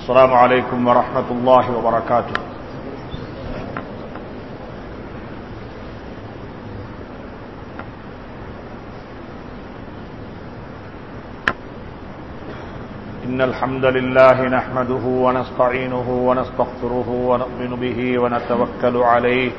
السلام عليكم ورحمة الله وبركاته إن الحمد لله نحمده ونستعينه ونستغفره ونؤمن به ونتوكل عليه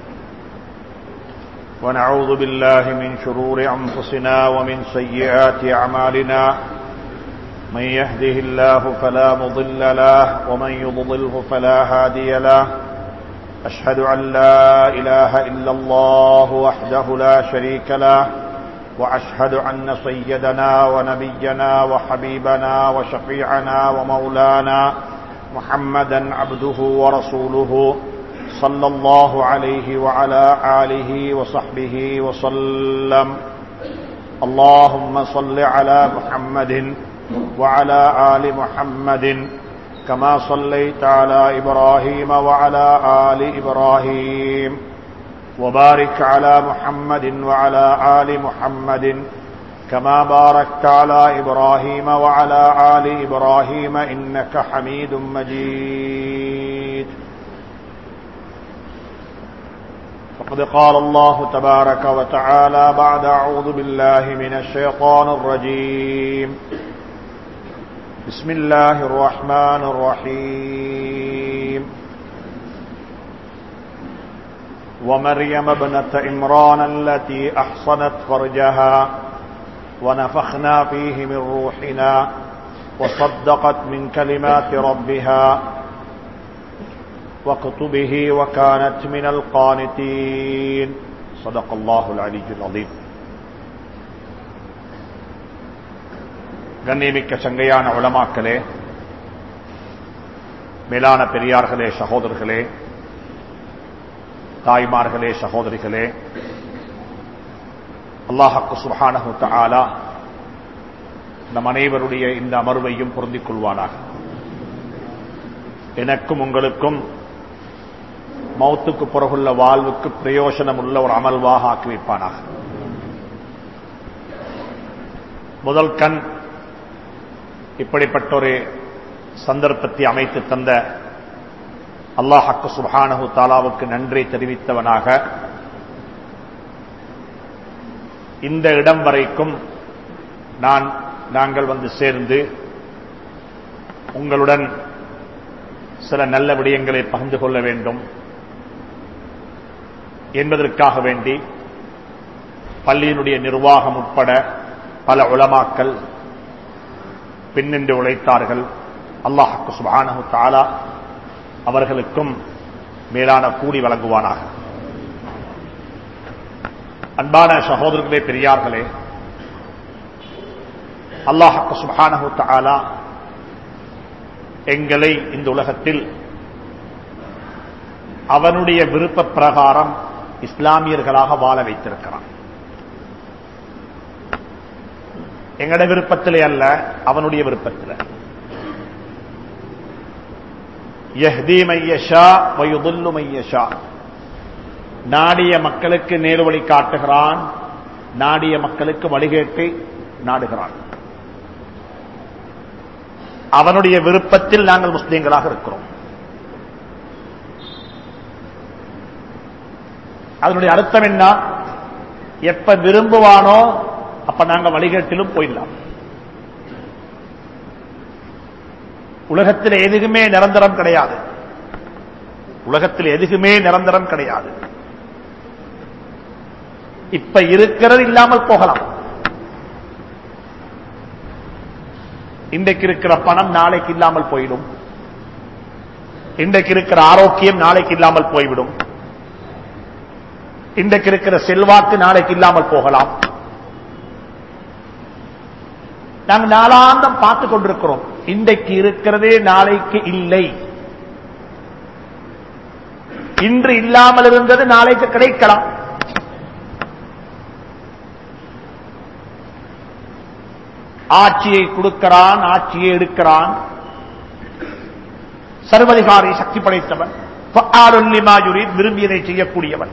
ونعوذ بالله من شرور أنفسنا ومن سيئات أعمالنا من يهده الله فلا مضل له ومن يضلله فلا هادي له أشهد أن لا إله إلا الله وحده لا شريك له وأشهد أن سيدنا ونبينا وحبيبنا وشفيعنا ومولانا محمدا عبده ورسوله صلى الله عليه وعلى آله وصحبه وسلم اللهم صل على محمد وعلى آل محمد كما صليت على إبراهيم وعلى آل إبراهيم وبارك على محمد وعلى آل محمد كما باركت على إبراهيم وعلى آل إبراهيم إنك حميد مجيد فقد قال الله تبارك وتعالى بعد أعوذ بالله من الشيطان الرجيم بسم الله الرحمن الرحيم ومريم ابنة إمران التي أحصنت فرجها ونفخنا فيه من روحنا وصدقت من كلمات ربها وكتبه وكانت من القانتين صدق الله العلي العظيم கண்ணியமிக்க சங்கையான உளமாக்களே மேலான பெரியார்களே சகோதரர்களே தாய்மார்களே சகோதரிகளே அல்லாஹக்கு சுஹானஹு தஆலா நம் அனைவருடைய இந்த அமர்வையும் பொருந்திக் கொள்வானாக எனக்கும் உங்களுக்கும் மௌத்துக்கு பிறகுள்ள வாழ்வுக்கு பிரயோசனம் உள்ள ஒரு அமல்வாக ஆக்கி வைப்பானாக முதல் கண் இப்படிப்பட்ட ஒரு சந்தர்ப்பத்தை அமைத்து தந்த அல்லாஹக்கு சுபானஹு தாலாவுக்கு நன்றி தெரிவித்தவனாக இந்த இடம் வரைக்கும் நான் நாங்கள் வந்து சேர்ந்து உங்களுடன் சில நல்ல விடயங்களை பகிர்ந்து கொள்ள வேண்டும் என்பதற்காக வேண்டி பள்ளியினுடைய நிர்வாகம் உட்பட பல உளமாக்கல் பின்னின்று உழைத்தார்கள் அல்லாஹக்கு சுபானஹு தாலா அவர்களுக்கும் மேலான கூலி வழங்குவானாக அன்பான சகோதரர்களே பெரியார்களே அல்லாஹக்கு சுபானஹு தாலா எங்களை இந்த உலகத்தில் அவனுடைய விருப்ப பிரகாரம் இஸ்லாமியர்களாக வாழ வைத்திருக்கிறான் எங்கட விருப்பத்திலே அல்ல அவனுடைய விருப்பத்தில் யஹ்தி மையஷா வயுதுல்லு மையஷா நாடிய மக்களுக்கு நேர்வழி காட்டுகிறான் நாடிய மக்களுக்கு வழிகேட்டு நாடுகிறான் அவனுடைய விருப்பத்தில் நாங்கள் முஸ்லீம்களாக இருக்கிறோம் அதனுடைய அர்த்தம் என்ன எப்ப விரும்புவானோ அப்ப நாங்க வழிகேட்டிலும் போயிடலாம் உலகத்தில் எதுவுமே நிரந்தரம் கிடையாது உலகத்தில் எதுவுமே நிரந்தரம் கிடையாது இப்ப இருக்கிறது இல்லாமல் போகலாம் இன்றைக்கு இருக்கிற பணம் நாளைக்கு இல்லாமல் போயிடும் இன்றைக்கு இருக்கிற ஆரோக்கியம் நாளைக்கு இல்லாமல் போய்விடும் இன்றைக்கு இருக்கிற செல்வாக்கு நாளைக்கு இல்லாமல் போகலாம் நாங்கள் நாளாந்தம் பார்த்து கொண்டிருக்கிறோம் இன்றைக்கு இருக்கிறதே நாளைக்கு இல்லை இன்று இல்லாமல் இருந்தது நாளைக்கு கிடைக்கலாம் ஆட்சியை கொடுக்கிறான் ஆட்சியை எடுக்கிறான் சர்வதிகாரி சக்தி படைத்தவன் விரும்பியதை செய்யக்கூடியவன்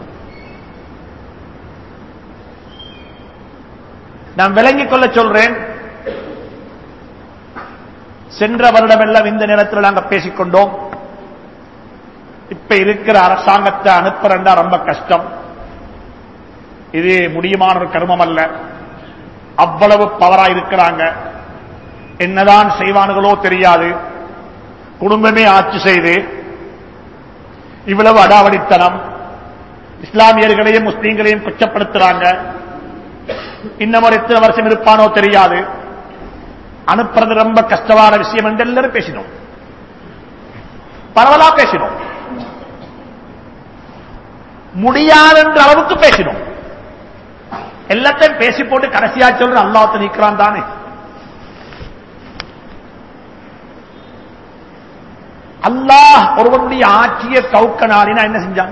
நான் விளங்கிக் கொள்ள சொல்றேன் சென்ற வருடமெல்லாம் இந்த நேரத்தில் நாங்கள் பேசிக்கொண்டோம் இப்ப இருக்கிற அரசாங்கத்தை அனுப்புறா ரொம்ப கஷ்டம் இது முடியுமான ஒரு கர்மம் அல்ல அவ்வளவு பவரா இருக்கிறாங்க என்னதான் செய்வானுகளோ தெரியாது குடும்பமே ஆட்சி செய்து இவ்வளவு அடாவடித்தனம் இஸ்லாமியர்களையும் முஸ்லீம்களையும் குச்சப்படுத்துறாங்க இன்னும் ஒரு எத்தனை வருஷம் இருப்பானோ தெரியாது அனுப்புறது ரொம்ப கஷ்டமான விஷயம் என்று எல்லாரும் பேசினோம் பரவலா பேசினோம் முடியாதுன்ற அளவுக்கு பேசினோம் எல்லாத்தையும் பேசி போட்டு கடைசியா சொல்ற அல்லாத்த நிற்கிறான் தானே அல்லாஹ் ஒருவனுடைய ஆட்சியை கவுக்க நாடினா என்ன செஞ்சான்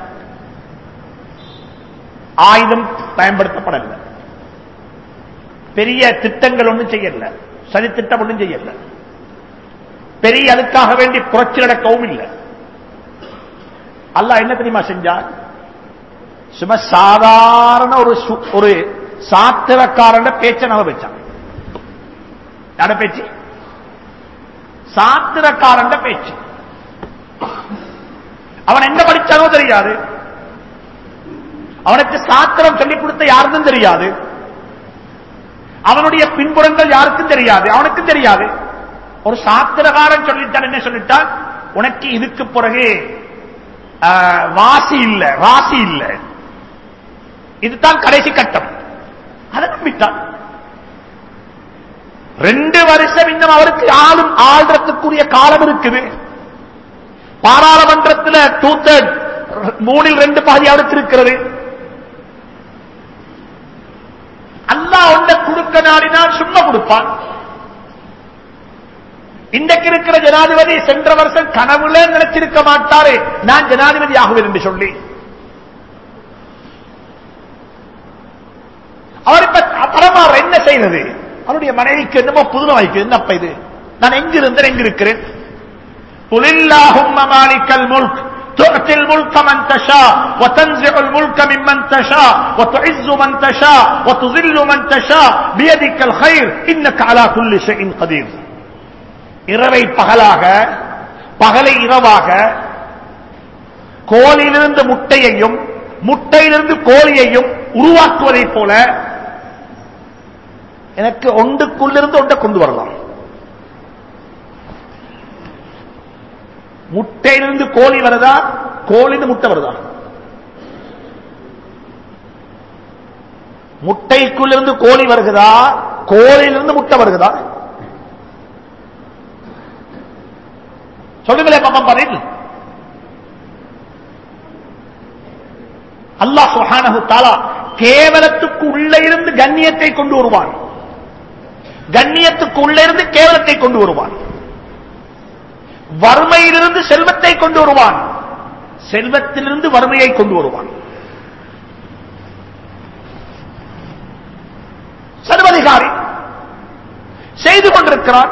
ஆயுதம் பயன்படுத்தப்படல பெரிய திட்டங்கள் ஒன்றும் செய்யல சதி திட்டம் ஒன்றும் செய்யல பெரிய அதுக்காக வேண்டி புரட்சி நடக்கவும் இல்லை அல்லாஹ் என்ன தெரியுமா செஞ்சான் சும்மா சாதாரண ஒரு சு- ஒரு சாத்திரக்காரன் பேச்ச நவ வச்சான் யார பேச்சு சாத்திரக்காரன் பேச்சு அவன் என்ன படிச்சானோ தெரியாது அவனுக்கு சாத்திரம் சொல்லிக் கொடுத்த யாருக்கும் தெரியாது அவனுடைய பின்புறங்கள் யாருக்கும் தெரியாது அவனுக்கும் தெரியாது ஒரு சாத்திரகாரன் சொல்லிட்டான் என்ன சொல்லிட்டான் உனக்கு இதுக்கு பிறகு ஆஹ், வாசி இல்ல ராசி இல்ல இதுதான் கடைசி கட்டம் அதை நம்பிட்டான் ரெண்டு வருஷம் இன்னும் அவருக்கு ஆளும் ஆள்றதுக்குரிய காலம் இருக்குது பாராளுமன்றத்தில் டூ தேர்ட் மூணில் ரெண்டு பாதி அவருக்கு இருக்கிறது அல்லாஹ் ஒன்றை கொடுக்க நாடினால் சும்மா கொடுப்பான் இன்றைக்கு இருக்கிற ஜனாதிபதி சென்ற வருஷம் கனவுல நினைச்சிருக்க மாட்டாரே நான் ஜனாதிபதி ஆகுவேன் என்று சொல்லி அவர் இப்ப பரமாற என்ன செய்யறது அவருடைய மனைவிக்கு என்னமோ புதுமை வைக்குது என்னப்ப இது நான் எங்க இருந்தேன் எங்க இருக்கிறேன் قل اللهم مالك الملك تؤتي الملك من تشاء وتنزع الملك ممن تشاء وتعز من تشاء وتذل من تشاء بيدك الخير انك على كل شيء قدير இரவை பகலாக பகலை இரவாக கோழியிலிருந்து முட்டையையும் முட்டையிலிருந்து கோழியையும் உருவாக்குவதைப் போல எனக்கு ஒன்றுக்குள்ளிருந்து ஒன்றை கொண்டு வரலாம் முட்டையிலிருந்து கோழி வருதா கோழிந்து முட்டை வருதா முட்டைக்குள்ளிருந்து கோழி வருகிறதா கோழிலிருந்து முட்டை வருகிறதா சொல்லுங்களேன் பாப்பா பதில் அல்லாஹ் சுஹானஹு தாலா கேவலத்துக்கு உள்ளே இருந்து கண்ணியத்தை கொண்டு வருவான் கண்ணியத்துக்கு உள்ளே இருந்து கேவலத்தை கொண்டு வருவான் வறுமையிலிருந்து செல்வத்தை கொண்டு வருவான் செல்வத்திலிருந்து வறுமையை கொண்டு வருவான் சர்வதிகாரி செய்து கொண்டிருக்கிறான்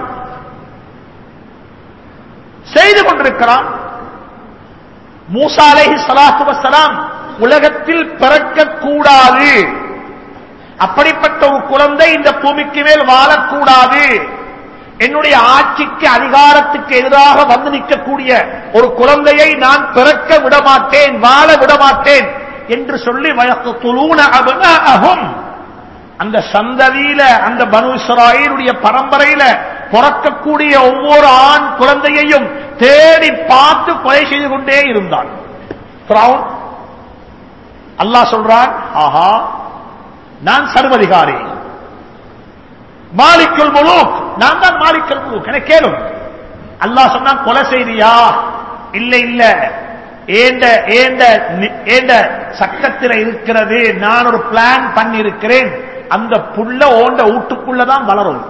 செய்து கொண்டிருக்கிறான் மூசா அலைஹி ஸலாத்து வஸ்ஸலாம் உலகத்தில் பிறக்கக்கூடாது அப்படிப்பட்ட ஒரு குழந்தை இந்த பூமிக்கு மேல் வாழக்கூடாது என்னுடைய ஆட்சிக்கு அதிகாரத்துக்கு எதிராக வந்து நிற்கக்கூடிய ஒரு குழந்தையை நான் பிறக்க விடமாட்டேன் வாழ விடமாட்டேன் என்று சொல்லி வயக்குலூன அபனாஅஹும் அந்த சந்ததியில அந்த பனு இஸ்ராயலுடைய பரம்பரையில பிறக்கக்கூடிய ஒவ்வொரு ஆண் குழந்தையையும் தேடி பார்த்து கொலை செய்து கொண்டே இருந்தான் ஃபிரௌன் அல்லாஹ் சொல்றான் ஆஹா நான் சர்வதிகாரி மாலிக்குல் முலூக் நான் தான் மாலிக்குல் முலூக் என கேளும் அல்லாஹ் சொன்னான் கொலை செய்தியா இல்ல இல்ல ஏண்ட ஏண்ட நி- ஏண்ட சட்டத்தில் இருக்கிறது நான் ஒரு பிளான் பண்ணி இருக்கிறேன் அந்த புள்ள ஓண்ட வீட்டுக்குள்ளதான் வளரும்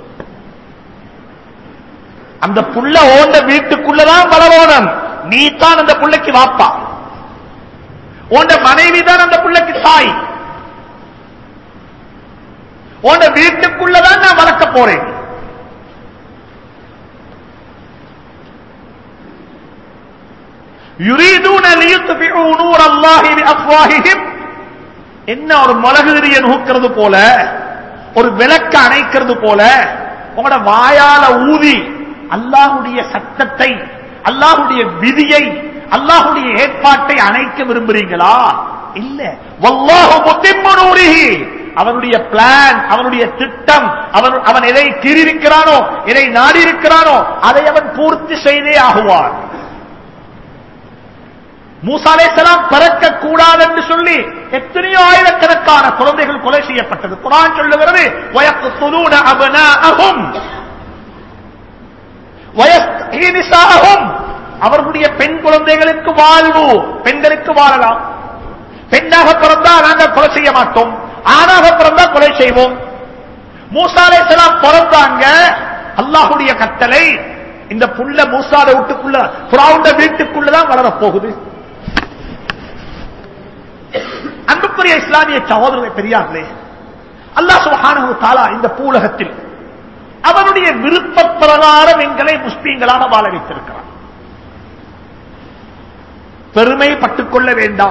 அந்த புள்ள ஓண்ட வீட்டுக்குள்ளதான் வளரோணும் நீ தான் அந்த புள்ளைக்கு வாப்பா உண்ட மனைவி தான் அந்த புள்ளைக்கு தாய் உண்ட வீட்டுக்குள்ளதான் நான் வளர்க்க போறேன் يريدون ليطفئوا نور الله بأفواههم என்ன ஒரு மிளகுதிரிய நூக்கிறது போல ஒரு விளக்க அணைக்கிறது போல உங்களோட வாயால ஊதி அல்லாஹுடைய சட்டத்தை அல்லாஹுடைய விதியை அல்லாஹுடைய ஏற்பாட்டை அணைக்க விரும்புறீங்களா இல்ல வல்லாஹு முத்திம்மு நூரிஹி அவனுடைய பிளான் அவனுடைய திட்டம் அவன் அவன் எதை கீறியிருக்கிறானோ எதை நாடி இருக்கிறானோ அதை அவன் பூர்த்தி செய்தே ஆகுவான் மூசாலேசலாம் பிறக்க கூடாது என்று சொல்லி எத்தனையோ ஆயிரக்கணக்கான குழந்தைகள் கொலை செய்யப்பட்டது குரான் சொல்லுகிறது வயக்குத்துலூன அபனாஅஹும் வயஸ்தீனிசாஅஹும் அவர்களுடைய பெண் குழந்தைகளுக்கு வாழ்வு பெண்களுக்கு வாழலாம் பெண்ணாக பிறந்தா நாங்கள் கொலை செய்ய மாட்டோம் ஆணாக பிறந்தா கொலை செய்வோம் மூசாலே செலாம் பிறந்தாங்க அல்லாஹுடைய கட்டளை இந்த புள்ள மூசாத வீட்டுக்குள்ள புறாவுண்ட வீட்டுக்குள்ளதான் வளரப் போகுது அன்புக்குரிய இஸ்லாமிய சகோதரரை பெரியார்களே அல்லாஹ் சுபஹானஹு தஆலா இந்த பூலகத்தில் அவனுடைய விருப்ப பிரகாரம் எங்களை முஸ்லீம்களாக வாழ வைத்திருக்கிறான் பெருமை பட்டுக்கொள்ள வேண்டாம்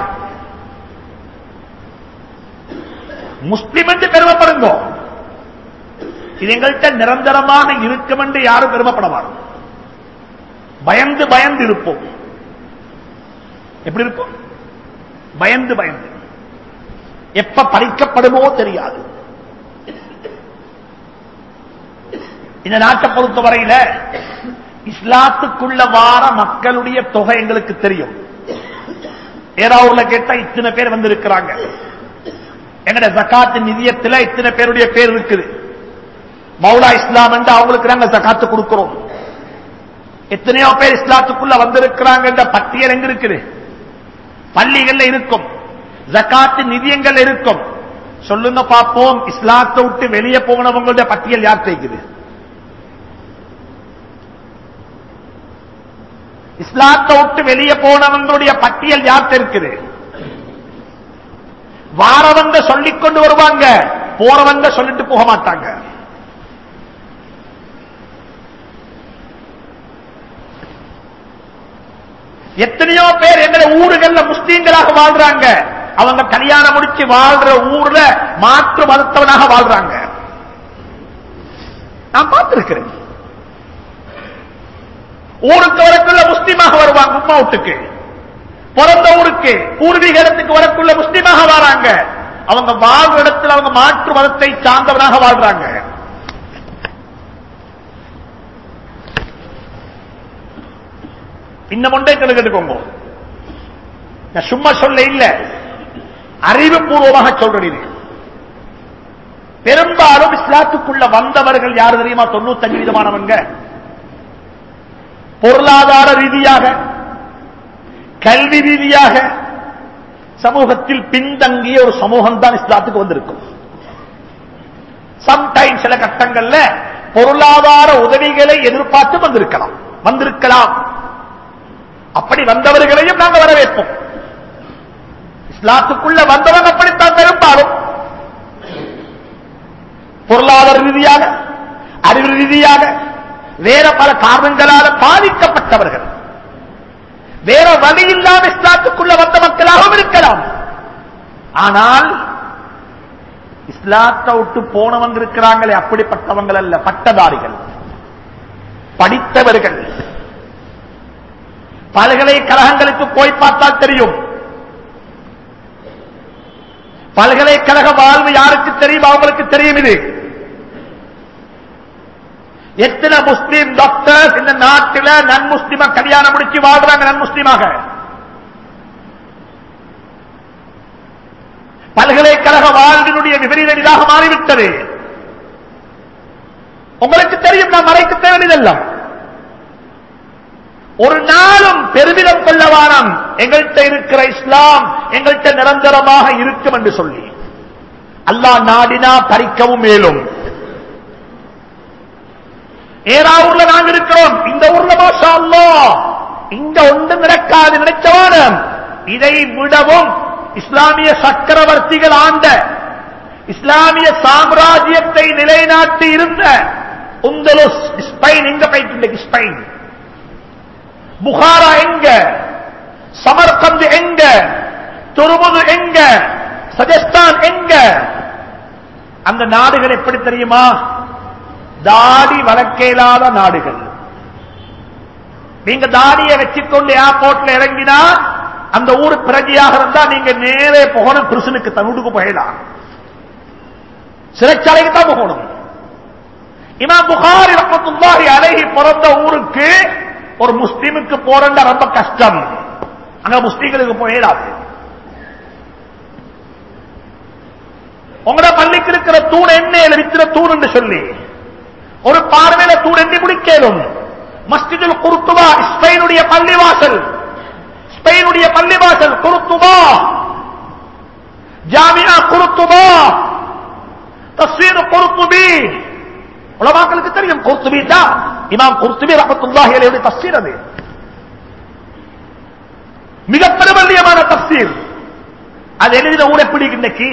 முஸ்லிம் என்று பெருமைப்படுங்கோ இது எங்கள்கிட்ட நிரந்தரமாக இருக்கும் என்று யாரும் பெருமைப்படவார் பயந்து பயந்து இருப்போம் எப்படி இருப்போம் பயந்து பயந்து எப்ப பறிக்கப்படுமோ தெரியாது இந்த நாட்டை பொறுத்தவரையில இஸ்லாத்துக்குள்ள வார மக்களுடைய தொகை எங்களுக்கு தெரியும் ஏறாவூர்ல கேட்டா இத்தனை பேர் வந்திருக்கிறாங்க எங்கட ஜக்காத்து நிதியத்தில் இத்தனை பேருடைய பேர் இருக்குது மௌலா இஸ்லாம் என்று அவங்களுக்கு நாங்க ஜக்காத்து கொடுக்கிறோம் எத்தனையோ பேர் இஸ்லாத்துக்குள்ள வந்திருக்கிறாங்க என்ற பட்டியல் எங்க இருக்குது பள்ளிகள்ல இருக்கும் ஜக்காத்து நிதியங்கள் இருக்கும் சொல்லுங்க பார்ப்போம் இஸ்லாத்தை விட்டு வெளியே போனவங்களுடைய பட்டியல் யார் தேய்க்குது இஸ்லாத்தை விட்டு வெளியே போனவங்களுடைய பட்டியல் யார் இருக்குது வாரவங்க சொல்லிக் கொண்டு வருவாங்க போறவங்க சொல்லிட்டு போக மாட்டாங்க எத்தனையோ பேர் எங்களை ஊர்கள்ல முஸ்லீம்களாக வாழ்றாங்க அவங்க கல்யாணம் முடிச்சு வாழ்ற ஊர்ல மாற்று மதத்தவனாக வாழ்றாங்க நான் பார்த்திருக்கிறேன் ஊருக்கு வரக்குள்ள முஸ்லீமாக வருவாங்க உம்மா வீட்டுக்கு பிறந்த ஊருக்கு பூர்வீக இடத்துக்கு வரக்குள்ள முஸ்லீமாக வராங்க அவங்க வாழ்ற இடத்துல அவங்க மாற்று மதத்தை சார்ந்தவனாக வாழ்றாங்க இன்னும் ஒன்றை கேட்டுக்கோங்க நான் சும்மா சொல்ல இல்ல அறிவுபூர்வமாக சொல்றேன் இது பெரும்பாலும் இஸ்லாத்துக்குள்ள வந்தவர்கள் யாரு தெரியுமா தொண்ணூத்தஞ்சு விதமானவங்க பொருளாதார ரீதியாக கல்வி ரீதியாக சமூகத்தில் பின்தங்கிய ஒரு சமூகம் தான் இஸ்லாத்துக்கு வந்திருக்கும் சம்டைம் சில கட்டங்கள்ல பொருளாதார உதவிகளை எதிர்பார்த்து வந்திருக்கலாம் வந்திருக்கலாம் அப்படி வந்தவர்களையும் நாங்கள் வரவேற்போம் இஸ்லாத்துக்குள்ள வந்தவன் அப்படித்தான் பெரும்பாலும் பொருளாதார ரீதியாக அறிவு ரீதியாக வேற பல காரணங்களால பாதிக்கப்பட்டவர்கள் வேற வழி இல்லாம இஸ்லாத்துக்குள்ள வந்த மக்களாகவும் இருக்கலாம் ஆனால் இஸ்லாத்தை விட்டு போனவங்க இருக்கிறாங்களே அப்படிப்பட்டவங்கள் அல்ல பட்டதாரிகள் படித்தவர்கள் பல்கலைக்கழகங்களுக்கு போய் பார்த்தால் தெரியும் பல்கலைக்கழக வாழ்வு யாருக்கு தெரியும் அவங்களுக்கு தெரியும் இது எத்தனை முஸ்லீம் டாக்டர்ஸ் இந்த நாட்டில் நன் முஸ்லிம கல்யாணம் முடிச்சு வாழ்றாங்க நன் முஸ்லீமாக பல்கலைக்கழக வாழ்வினுடைய விபரீதமாக மாறிவிட்டது உங்களுக்கு தெரியும் நான் மறைக்க தேவையில்லை ஒரு நாளும் பெருமிதம் கொள்ளவானம் எங்கள்கிட்ட இருக்கிற இஸ்லாம் எங்கள்கிட்ட நிரந்தரமாக இருக்கும் என்று சொல்லி அல்லாஹ் நாடினா பறிக்கவும் மேலும் ஏறாவூர்ல நாங்க இருக்கிறோம் இந்த ஊர்ல மாஷா அல்லாஹ் இங்க ஒன்று நடக்காது நினைச்சவானம் இதை விடவும் இஸ்லாமிய சக்கரவர்த்திகள் ஆண்ட இஸ்லாமிய சாம்ராஜ்யத்தை நிலைநாட்டி இருந்த உந்தலுஸ் ஸ்பெயின் எங்க போயிட்டு ஸ்பெயின் புகாரா எங்க சமர்கந்து எங்க துருமுது எங்க சஜஸ்தான் எங்க அந்த நாடுகள் எப்படி தெரியுமா தாடி வளர்க்கேலாத நாடுகள் நீங்க தாடியை வச்சுக்கொண்டு ஏர்போர்ட்ல இறங்கினா அந்த ஊர் பிரஜையாக இருந்தா நீங்க நேரே போகணும் பிரிசனுக்கு தன்னுக்கு போயிடலாம் சிறைச்சாலைக்கு தான் போகணும் இமாம் புகாரி ரஹமத்துல்லாஹி அலைஹி பிறந்த ஊருக்கு ஒரு முஸ்லிமுக்கு போறண்டா ரொம்ப கஷ்டம் அங்க முஸ்லீம்களுக்கு போயிடாது உங்களோட பள்ளிக்கு இருக்கிற தூண் என்ன வித்திர தூண் என்று சொல்லி ஒரு பார்வையில தூண் எண்ணி முடிக்கலும் மஸ்ஜிதுல் குருத்துவா ஸ்பெயினுடைய பள்ளிவாசல் ஸ்பெயினுடைய பள்ளிவாசல் குருத்துவா ஜாமியா குருத்துவா தஸ்வீர் குருத்துபி உலமாக்களுக்கு தெரியும் குர்த்துபி தான் இமாம் குர்த்துபி ரஹமத்துல்லாஹி அலைஹி தஃசீர் அது மிக பிரபல்யமான தஃசீர் அது எழுதின ஊர் எப்படி இன்னைக்கு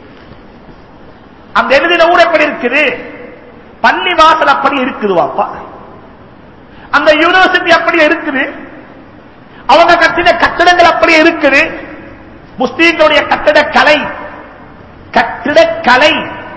அந்த எழுதின ஊர் எப்படி இருக்குது பள்ளி வாசல் அப்படி இருக்குது வாப்பா அந்த யூனிவர்சிட்டி அப்படியே இருக்குது அவங்க கட்டின கட்டடங்கள் அப்படியே இருக்குது முஸ்லீம்களுடைய கட்டட கலை கட்டிட கலை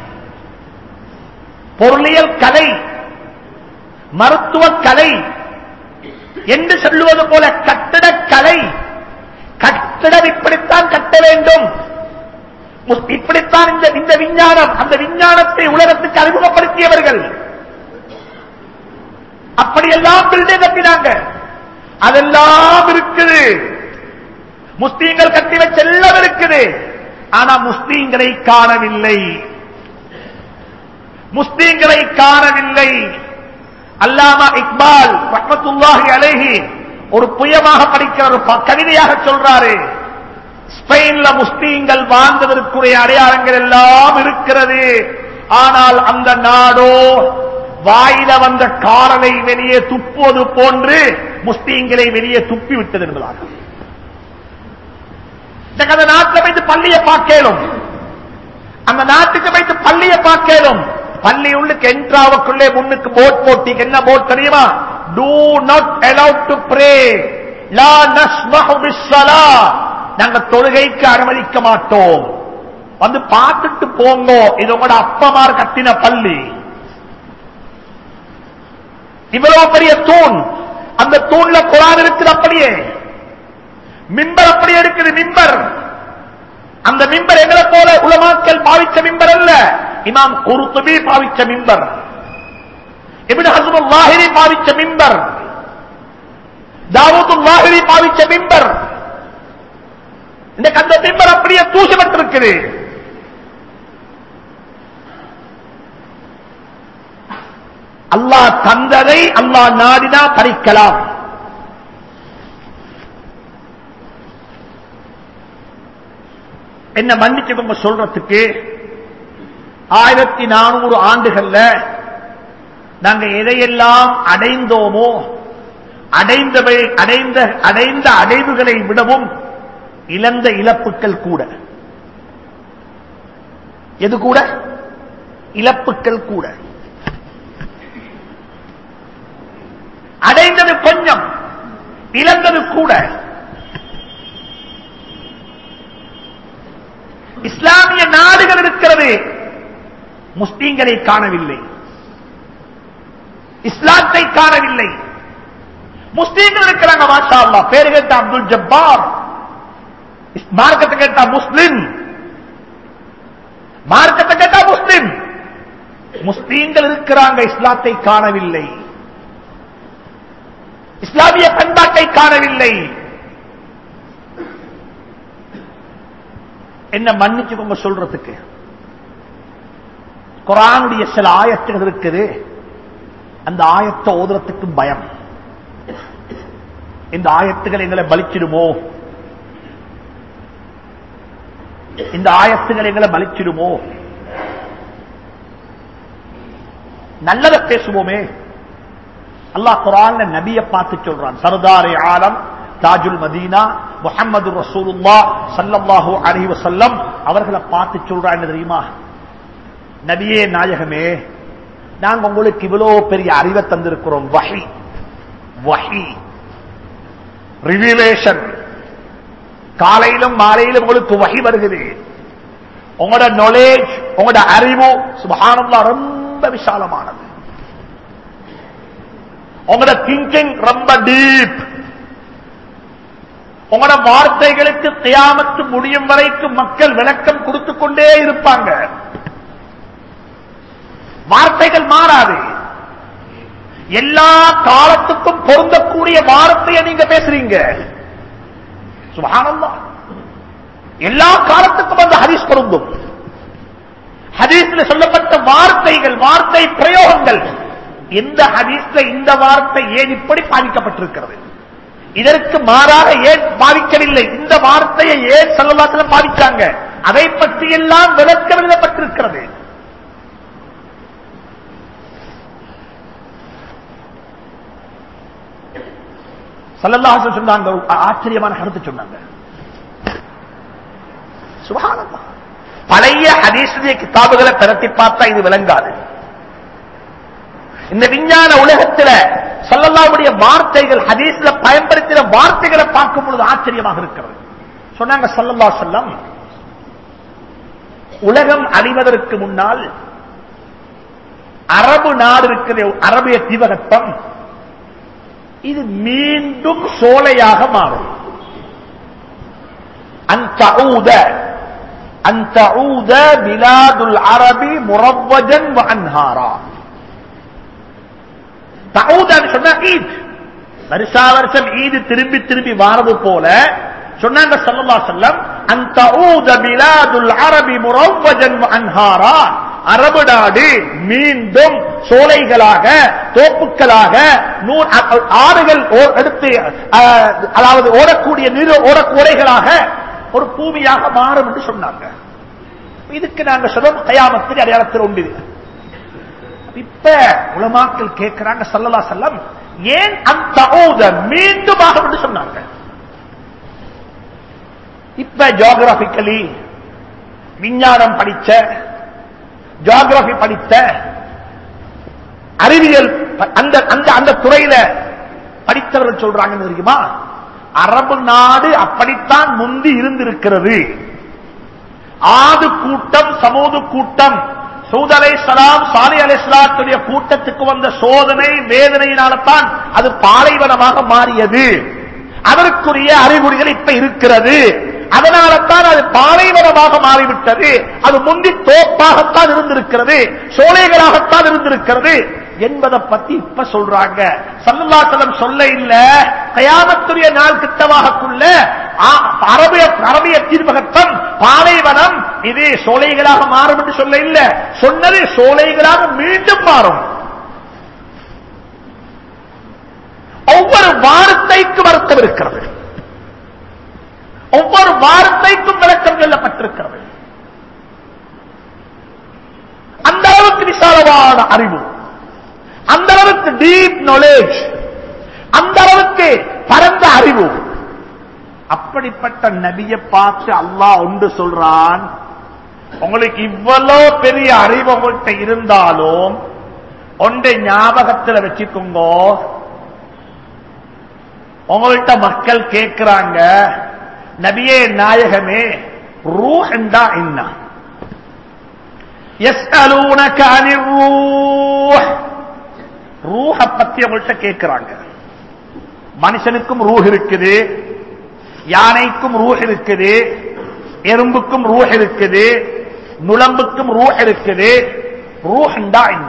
பொருளியல் கலை மருத்துவ கலை என்று சொல்லுவது போல கட்டிட கலை கட்டிடம் இப்படித்தான் கட்ட வேண்டும் இப்படித்தான் இந்த இந்த விஞ்ஞானம் அந்த விஞ்ஞானத்தை உலகத்துக்கு அறிமுகப்படுத்தியவர்கள் அப்படியெல்லாம் பில்டிங் கட்டினாங்க அதெல்லாம் இருக்குது முஸ்லீம்கள் கட்டி வச்ச எல்லாம் இருக்குது ஆனா முஸ்லீம்களை காணவில்லை முஸ்லீம்களை காணவில்லை அல்லாமா இக்பால் ரஹமத்துல்லாஹி அலைஹி ஒரு புயமாக படிக்கிற ஒரு கவிதையாக சொல்றாரு ஸ்பெயின்ல முஸ்லீம்கள் வாழ்ந்ததற்குரிய அடையாளங்கள் எல்லாம் இருக்கிறது ஆனால் அந்த நாடோ வாயில வந்த காரலை வெளியே துப்புவது போன்று முஸ்லீம்களை வெளியே துப்பி விட்டது என்பதாக அந்த நாட்டில் வைத்து பள்ளியை பார்க்கலும் அந்த நாட்டுக்கு வைத்து பள்ளியை பார்க்கலும் பள்ளி உள்ளுக்கு என்ட்ராவுக்குள்ளே முன்னுக்கு போட் போட்டி என்ன போட் தெரியுமா do not allowed to pray லா நஸ்மஹு பிஸ்ஸலா நாங்க தொழுகைக்கு அனுமதிக்க மாட்டோம் வந்து பார்த்துட்டு போங்க இது உங்களோட அப்பமார் கட்டின பள்ளி இவ்வளவு பெரிய தூண் அந்த தூண்ல குரான் இருக்குது அப்படியே மிம்பர் அப்படியே இருக்குது மிம்பர் அந்த மிம்பர் எங்களை போல உலமாக்கல் பாவிச்ச மிம்பர் அல்ல இமாம் குருத்துபி பாவிச்ச மிம்பர் இபின் ஹசமுல் லாஹிரி பாவிச்ச மிம்பர் தாவூது லாஹிரி பாவிச்ச மிம்பர் இந்த அந்த மிம்பர் அப்படியே தூசப்பட்டிருக்குது அல்லாஹ் தந்ததை அல்லாஹ் நாடினா பறிக்கலாம் என்ன மன்னிச்சுக்கோங்க சொல்றதுக்கு ஆயிரத்தி நானூறு ஆண்டுகள்ல நாங்க எதையெல்லாம் அடைந்தோமோ அடைந்தவை அடைந்த அடைந்த அடைவுகளை விடவும் இழந்த இழப்புக்கள் கூட எது கூட இழப்புக்கள் கூட அடைந்தது கொஞ்சம் இழந்தது கூட இஸ்லாமிய நாடுகள் இருக்கிறது முஸ்லீம்களை காணவில்லை இஸ்லாத்தை காணவில்லை முஸ்லீம்கள் இருக்கிறாங்க மாஷா அல்லா பேரு கேட்ட அப்துல் ஜப்பார் மார்க்கத்தை கேட்டா முஸ்லிம் மார்க்கத்தை கேட்டா முஸ்லிம் முஸ்லீம்கள் இருக்கிறாங்க இஸ்லாத்தை காணவில்லை இஸ்லாமிய பண்பாட்டை காணவில்லை என்ன மன்னிச்சுக்கோங்க சொல்றதுக்கு குரானுடைய சில ஆயத்துகள் இருக்குது அந்த ஆயத்தை ஓதுறதுக்கு பயம் இந்த ஆயத்துகள் எங்களை பலிச்சிடுமோ இந்த ஆயத்துகள் எங்களை பலிச்சிடுமோ நல்லதை பேசுவோமே அல்லாஹ் குரான் நபிய பார்த்து சொல்றான் சர்தாரே ஆலம் தாஜுல் மதீனா முகமது ரசூலுல்லா சல்லல்லாஹு அலைஹி வஸல்லம் அவர்களை பார்த்து சொல்றான் என்ன தெரியுமா நபியே நாயகமே நாங்க உங்களுக்கு இவ்வளவு பெரிய அறிவை தந்திருக்கிறோம் வஹி வஹி ரிவிலேஷன் காலையிலும் மாலையிலும் உங்களுக்கு வகி வருகிறது உங்களோட நாலேஜ் உங்களோட அறிவு சுபஹானல்லா ரொம்ப விசாலமானது உங்களோட திங்கிங் ரொம்ப டீப் உங்களோட வார்த்தைகளுக்கு தியாமத்து முடியும் வரைக்கும் மக்கள் விளக்கம் கொடுத்து கொண்டே இருப்பாங்க வார்த்தைகள் மாறாது எல்லா காலத்துக்கும் பொருந்தக்கூடிய வார்த்தையை நீங்க பேசுறீங்க சுபஹானல்லாஹ் எல்லா காலத்துக்கும் அந்த ஹதீஸ் பொருந்தும் ஹதீஸ்ல சொல்லப்பட்ட வார்த்தைகள் வார்த்தை பிரயோகங்கள் எந்த ஹதீஸ்ல இந்த வார்த்தை ஏன் இப்படி பாதிக்கப்பட்டிருக்கிறது இதற்கு மாறாக ஏன் பாதிக்கவில்லை இந்த வார்த்தையை ஏன் சொல்லலாத்தில் பாதிச்சாங்க அதை பற்றி எல்லாம் விளக்கம் எழுதப்பட்டிருக்கிறது சல்லல்லாஹு சொன்னாங்க ஒரு ஆச்சரியமான கருத்து சொன்னாங்க சுபஹானல்லாஹ் பழைய ஹதீசுடைய கிதாபுகளை பிரட்டி பார்த்தா இது விளங்காது இந்த விஞ்ஞான உலகத்துல சொல்லல்லாவுடைய வார்த்தைகள் ஹதீஸ்ல பயன்படுத்தின வார்த்தைகளை பார்க்கும் பொழுது ஆச்சரியமாக இருக்கிறது சொன்னாங்க சல்லல்லா செல்லம் உலகம் அழிவதற்கு முன்னால் அரபு நாடு இருக்கிற அரபிய தீபகற்பம் இது மீண்டும் சோலையாக மாறும் அந்த أن تعود بلاد العرب مروجا وأنهارا تعود சொன்னா ஈத் வருஷா வருஷம் ஈது திரும்பி திரும்பி வாரது போல சொன்னாங்க சல்லல்லா செல்லம் அந்த ஊத பிலாதுல் அரபி முரவஜன் அன்ஹாரா அரபு நாடு மீண்டும் சோலைகளாக தோப்புக்களாக நூறு ஆறுகள் எடுத்து அதாவது ஓடக்கூடிய நீர் ஓடக்கூடைகளாக ஒரு பூமியாக மாறும் என்று சொன்னாங்க இதுக்கு நாங்க சொல்றோம் கயாமத்தின் அடையாளத்தில் உண்டு இப்ப உலமாக்கள் கேட்கிறாங்க சல்லலா செல்லம் ஏன் அந்த மீண்டும் ஆகும் என்று சொன்னாங்க இப்ப ஜியோகிராபிக்கலி விஞ்ஞானம் படிச்ச ஜியோகிராபி படித்த அறிவியல் அந்த அந்த அந்த துறையில படித்தவர்கள் சொல்றாங்க தெரியுமா அரபு நாடு அப்படித்தான் முந்தி இருந்திருக்கிறது ஆது கூட்டம் சமூது கூட்டம் சூத் அலை சலாம் சாலி அலை சலாத்துடைய கூட்டத்துக்கு வந்த சோதனை வேதனையினால்தான் அது பாலைவனமாக மாறியது அதற்குரிய அறிகுறிகள் இப்ப இருக்கிறது அதனால்தான் அது பாலைவனமாக மாறிவிட்டது அது முந்தி தோப்பாகத்தான் இருந்திருக்கிறது சோலைகளாகத்தான் இருந்திருக்கிறது என்பதை பத்தி இப்ப சொல்றாங்க சல்லுல்லாசலம் சொல்ல இல்ல கயாமத்துடைய நாள் கிட்டவாகக்குள்ள அரபிய அரபிய தீர்மகத்தம் பாலைவனம் இது சோலைகளாக மாறும் என்று சொல்ல இல்ல சொன்னது சோலைகளாக மீண்டும் மாறும் ஒவ்வொரு வார்த்தைக்கும் அர்த்தம் இருக்கிறது ஒவ்வொரு வார்த்தைக்கும் விளக்கம் சொல்லப்பட்டிருக்கிறது அந்த அளவுக்கு விசாலமான அறிவு அந்த அளவுக்கு டீப் நாலேஜ் அந்த அளவுக்கு பரந்த அறிவு அப்படிப்பட்ட நபியை பார்த்து அல்லாஹ் ஒன்று சொல்றான் உங்களுக்கு இவ்வளவு பெரிய அறிவு உங்கள்கிட்ட இருந்தாலும் ஒன்றை ஞாபகத்தில் வச்சுக்கோங்க உங்கள்கிட்ட மக்கள் கேட்கிறாங்க நபியே நாயகமே ரூ என்றா என்ன يسألونك عن الروح ரூஹ பத்தி அவங்கள்ட்ட கேட்கிறாங்க மனுஷனுக்கும் ரூஹ் இருக்குது யானைக்கும் ரூஹ் இருக்குது எறும்புக்கும் ரூஹ் இருக்குது நுளம்புக்கும் ரூஹ் இருக்குது ரூஹண்டா என்ன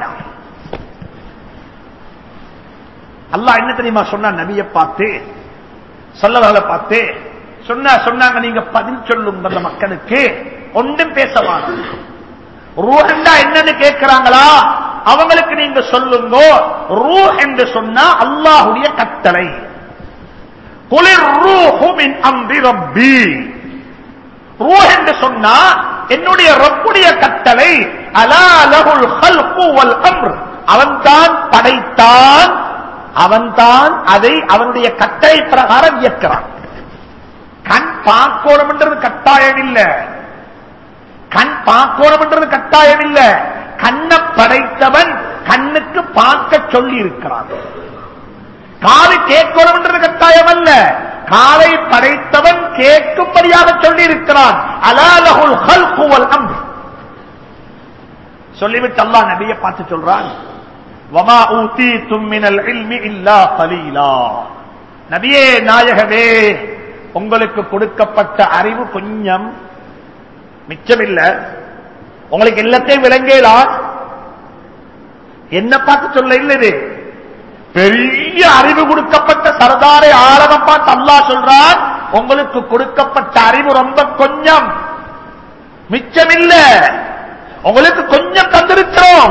அல்லாஹ் என்ன தெரியுமா சொன்னா நபிய பார்த்து சொல்லவர்களை பார்த்து சொன்ன சொன்னாங்க நீங்க பதில் சொல்லும் அந்த மக்களுக்கு ஒன்றும் பேசவான ரூஹண்டா என்னன்னு கேட்கிறாங்களா அவங்களுக்கு நீங்க சொல்லுங்க ரூ என்று சொன்னா அல்லாஹுடைய கட்டளை குளிர் ரூஹுமின் அம்பி ரப்பி ரூ என்று சொன்னா என்னுடைய ரப்புடைய கட்டளை அலா லகுல் ஹல்கு வல் அம்ர் அவன்தான் படைத்தான் அவன்தான் அதை அவனுடைய கட்டளை பிரகாரம் இயக்கிறான் கண் பார்க்கணும் என்றது கட்டாயம் இல்ல கண் பார்க்கணும் என்றது கட்டாயம் இல்ல கண்ணை படைத்தவன் கண்ணுக்கு பார்க்க சொல்லி இருக்கிறான் காது கேட்கணும் என்றது கட்டாயம் அல்ல காலை படைத்தவன் கேட்கும்படியாக சொல்லி இருக்கிறான் அலாலகுல் ஹல்குவல் அம் சொல்லிவிட்டு அல்லா நபியை பார்த்து சொல்றான் வமா ஊதீதும் மினல் இல்மி இல்லா கலீலா நபியே நாயகமே உங்களுக்கு கொடுக்கப்பட்ட அறிவு கொஞ்சம் மிச்சமில்ல உங்களுக்கு எல்லாத்தையும் விளங்கலாம் என்ன பார்த்து சொல்ல இல்லை இது பெரிய அறிவு கொடுக்கப்பட்ட சரதாரை ஆழம் பார்த்து அல்லாஹ் சொல்றான் உங்களுக்கு கொடுக்கப்பட்ட அறிவு ரொம்ப கொஞ்சம் மிச்சமில்ல உங்களுக்கு கொஞ்சம் தந்திருக்கிறோம்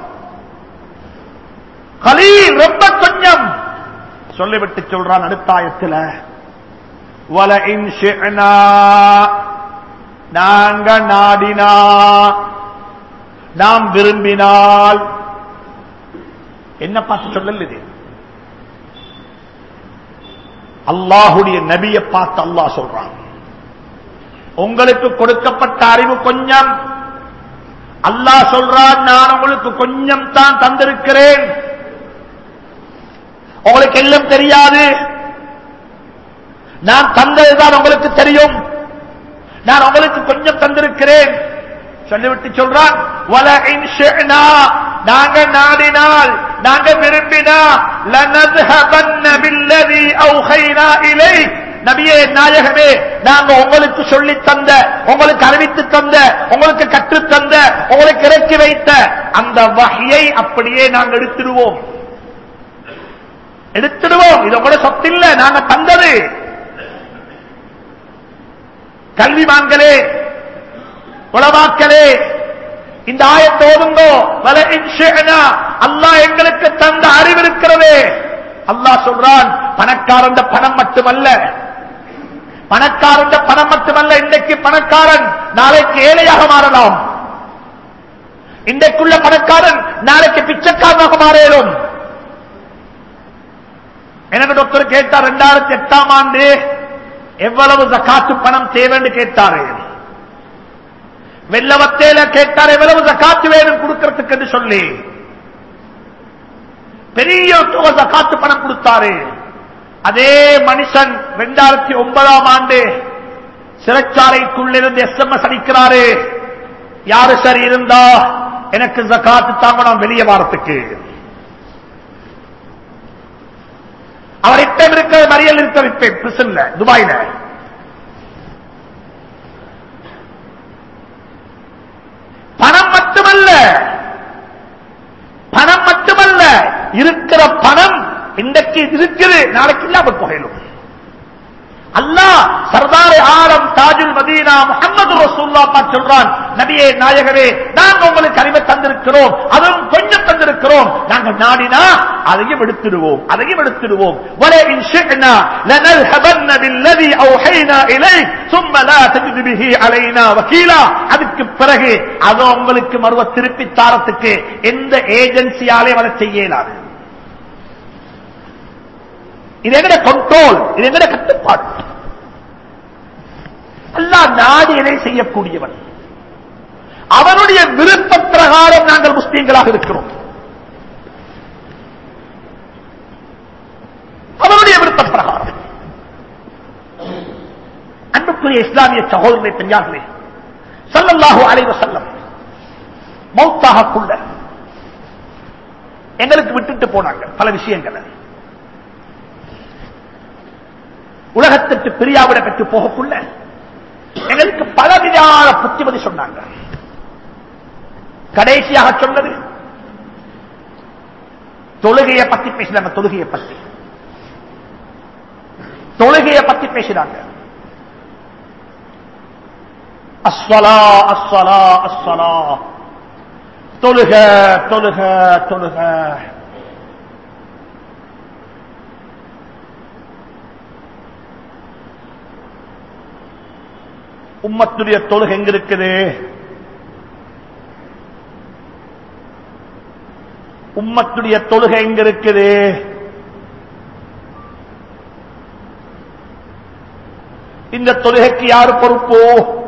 கலீல் ரொம்ப கொஞ்சம் சொல்லிவிட்டு சொல்றான் அடுத்த ஆயத்துல வல இன்ஷினா நாங்க நாடினா நாம் விரும்பினால் என்ன பார்த்து சொல்லல இது அல்லாஹுடைய நபியை பார்த்து அல்லாஹ் சொல்றான் உங்களுக்கு கொடுக்கப்பட்ட அறிவு கொஞ்சம் அல்லாஹ் சொல்றான் நான் உங்களுக்கு கொஞ்சம் தான் தந்திருக்கிறேன் உங்களுக்கு எல்லாம் தெரியாது நான் தந்ததுதான் உங்களுக்கு தெரியும் நான் உங்களுக்கு கொஞ்சம் தந்திருக்கிறேன் சொல்லிவிட்டு சொல்றான் வல இன்ஷினா நாங்க நாடினால் நாங்க விரும்பினா லனذهبن بالذي اوحينا اليك நபியே நாயகமே நாங்க உங்களுக்கு சொல்லி தந்த உங்களுக்கு அறிவித்து தந்த உங்களுக்கு கற்றுத் தந்த உங்களுக்கு இறக்கி வைத்த அந்த வகையை அப்படியே நாங்க எடுத்துடுவோம் எடுத்துடுவோம் இது உங்களோட சொத்து இல்ல நாங்க தந்தது கல்விமான்களே உளவாக்களே இந்த ஆயத்தோதுங்கோ வல இன்ஷினா அல்லாஹ் எங்களுக்கு தந்த அறிவு இருக்கிறது அல்லாஹ் சொல்றான் பணக்காரன் பணம் மட்டுமல்ல பணக்காரன் பணம் மட்டுமல்ல இன்றைக்கு பணக்காரன் நாளைக்கு ஏழையாக மாறலாம் இன்றைக்குள்ள பணக்காரன் நாளைக்கு பிச்சைக்காரனாக மாறிடும் எனக்கு டாக்டர் கேட்டார் இரண்டாயிரத்தி எட்டாம் ஆண்டு எவ்வளவு ஜக்காத்து பணம் தேவைன்னு கேட்டாரு வெள்ளவத்தேல கேட்டார் எவ்வளவு ஜக்காத்து வேணும் கொடுக்கறதுக்கு என்று சொல்லி பெரிய தொகை ஜக்காத்து பணம் கொடுத்தாரு அதே மனுஷன் இரண்டாயிரத்தி ஒன்பதாம் ஆண்டு சிறைச்சாலைக்குள்ளிருந்து எஸ்எம்எஸ் அடிக்கிறாரு யாரு சரி இருந்தா எனக்கு ஜக்காத்து தாங்க நான் வெளியே வாரத்துக்கு அவர் இப்ப இருக்கிற மறியல் இருக்க வைப்பேன் பிரிசன்ல துபாயில பணம் மட்டுமல்ல பணம் மட்டுமல்ல இருக்கிற பணம் இன்றைக்கு இருக்குது நாளைக்கு இல்லாம போகலும் அல்லாஹ் சர்தார் ஆலம் தாஜுல் மதீனா முகமது ரசூல்லா பார்த்து சொல்றான் நபியே நாயகரே நாங்க உங்களுக்கு அறிவை தந்திருக்கிறோம் அதுவும் கொஞ்சம் தந்திருக்கிறோம் நாங்க நாடினா அதையும் எடுத்துடுவோம் அதையும் எடுத்துடுவோம் وَلَئِنْ شِئْنَا لَنَذْهَبَنَّ بِالَّذِي أَوْحَيْنَا إِلَيْكَ ثُمَّ لَا تَجِدُ بِهِ عَلَيْنَا وَكِيلًا அதுக்கு பிறகு அது உங்களுக்கு மறுவ திருப்பி தாரத்துக்கு எந்த ஏஜென்சியாலே வர செய்ய இயலாது இது எங்கட கண்ட்ரோல் இது எங்கட கட்டுப்பாடு அல்லா நாடியதை செய்யக்கூடியவன் அவனுடைய விருப்ப பிரகாரம் நாங்கள் முஸ்லீம்களாக இருக்கிறோம் அவனுடைய விருப்ப பிரகாரம் அன்புக்குரிய இஸ்லாமிய சகோதரனை பெரியார்களே சல்லல்லாஹு அலைவ செல்லம் மௌத்தாகக்குள்ள எங்களுக்கு விட்டுட்டு போனாங்க பல விஷயங்களை உலகத்திற்கு பிரியாவிட பெற்று போகக்குள்ள எங்களுக்கு பலவிதான புத்திமதி சொன்னாங்க கடைசியாக சொன்னது தொழுகையை பத்தி பேசினாங்க தொழுகையை பத்தி தொழுகையை பத்தி பேசினாங்க அஸ்வலா அஸ்வலா அஸ்வலா தொழுக தொழுக தொழுக உம்மத்துடைய தொழுகை எங்க இருக்குது உம்மத்துடைய தொழுகை எங்க இருக்குது இந்த தொழுகைக்கு யாரு பொறுப்பு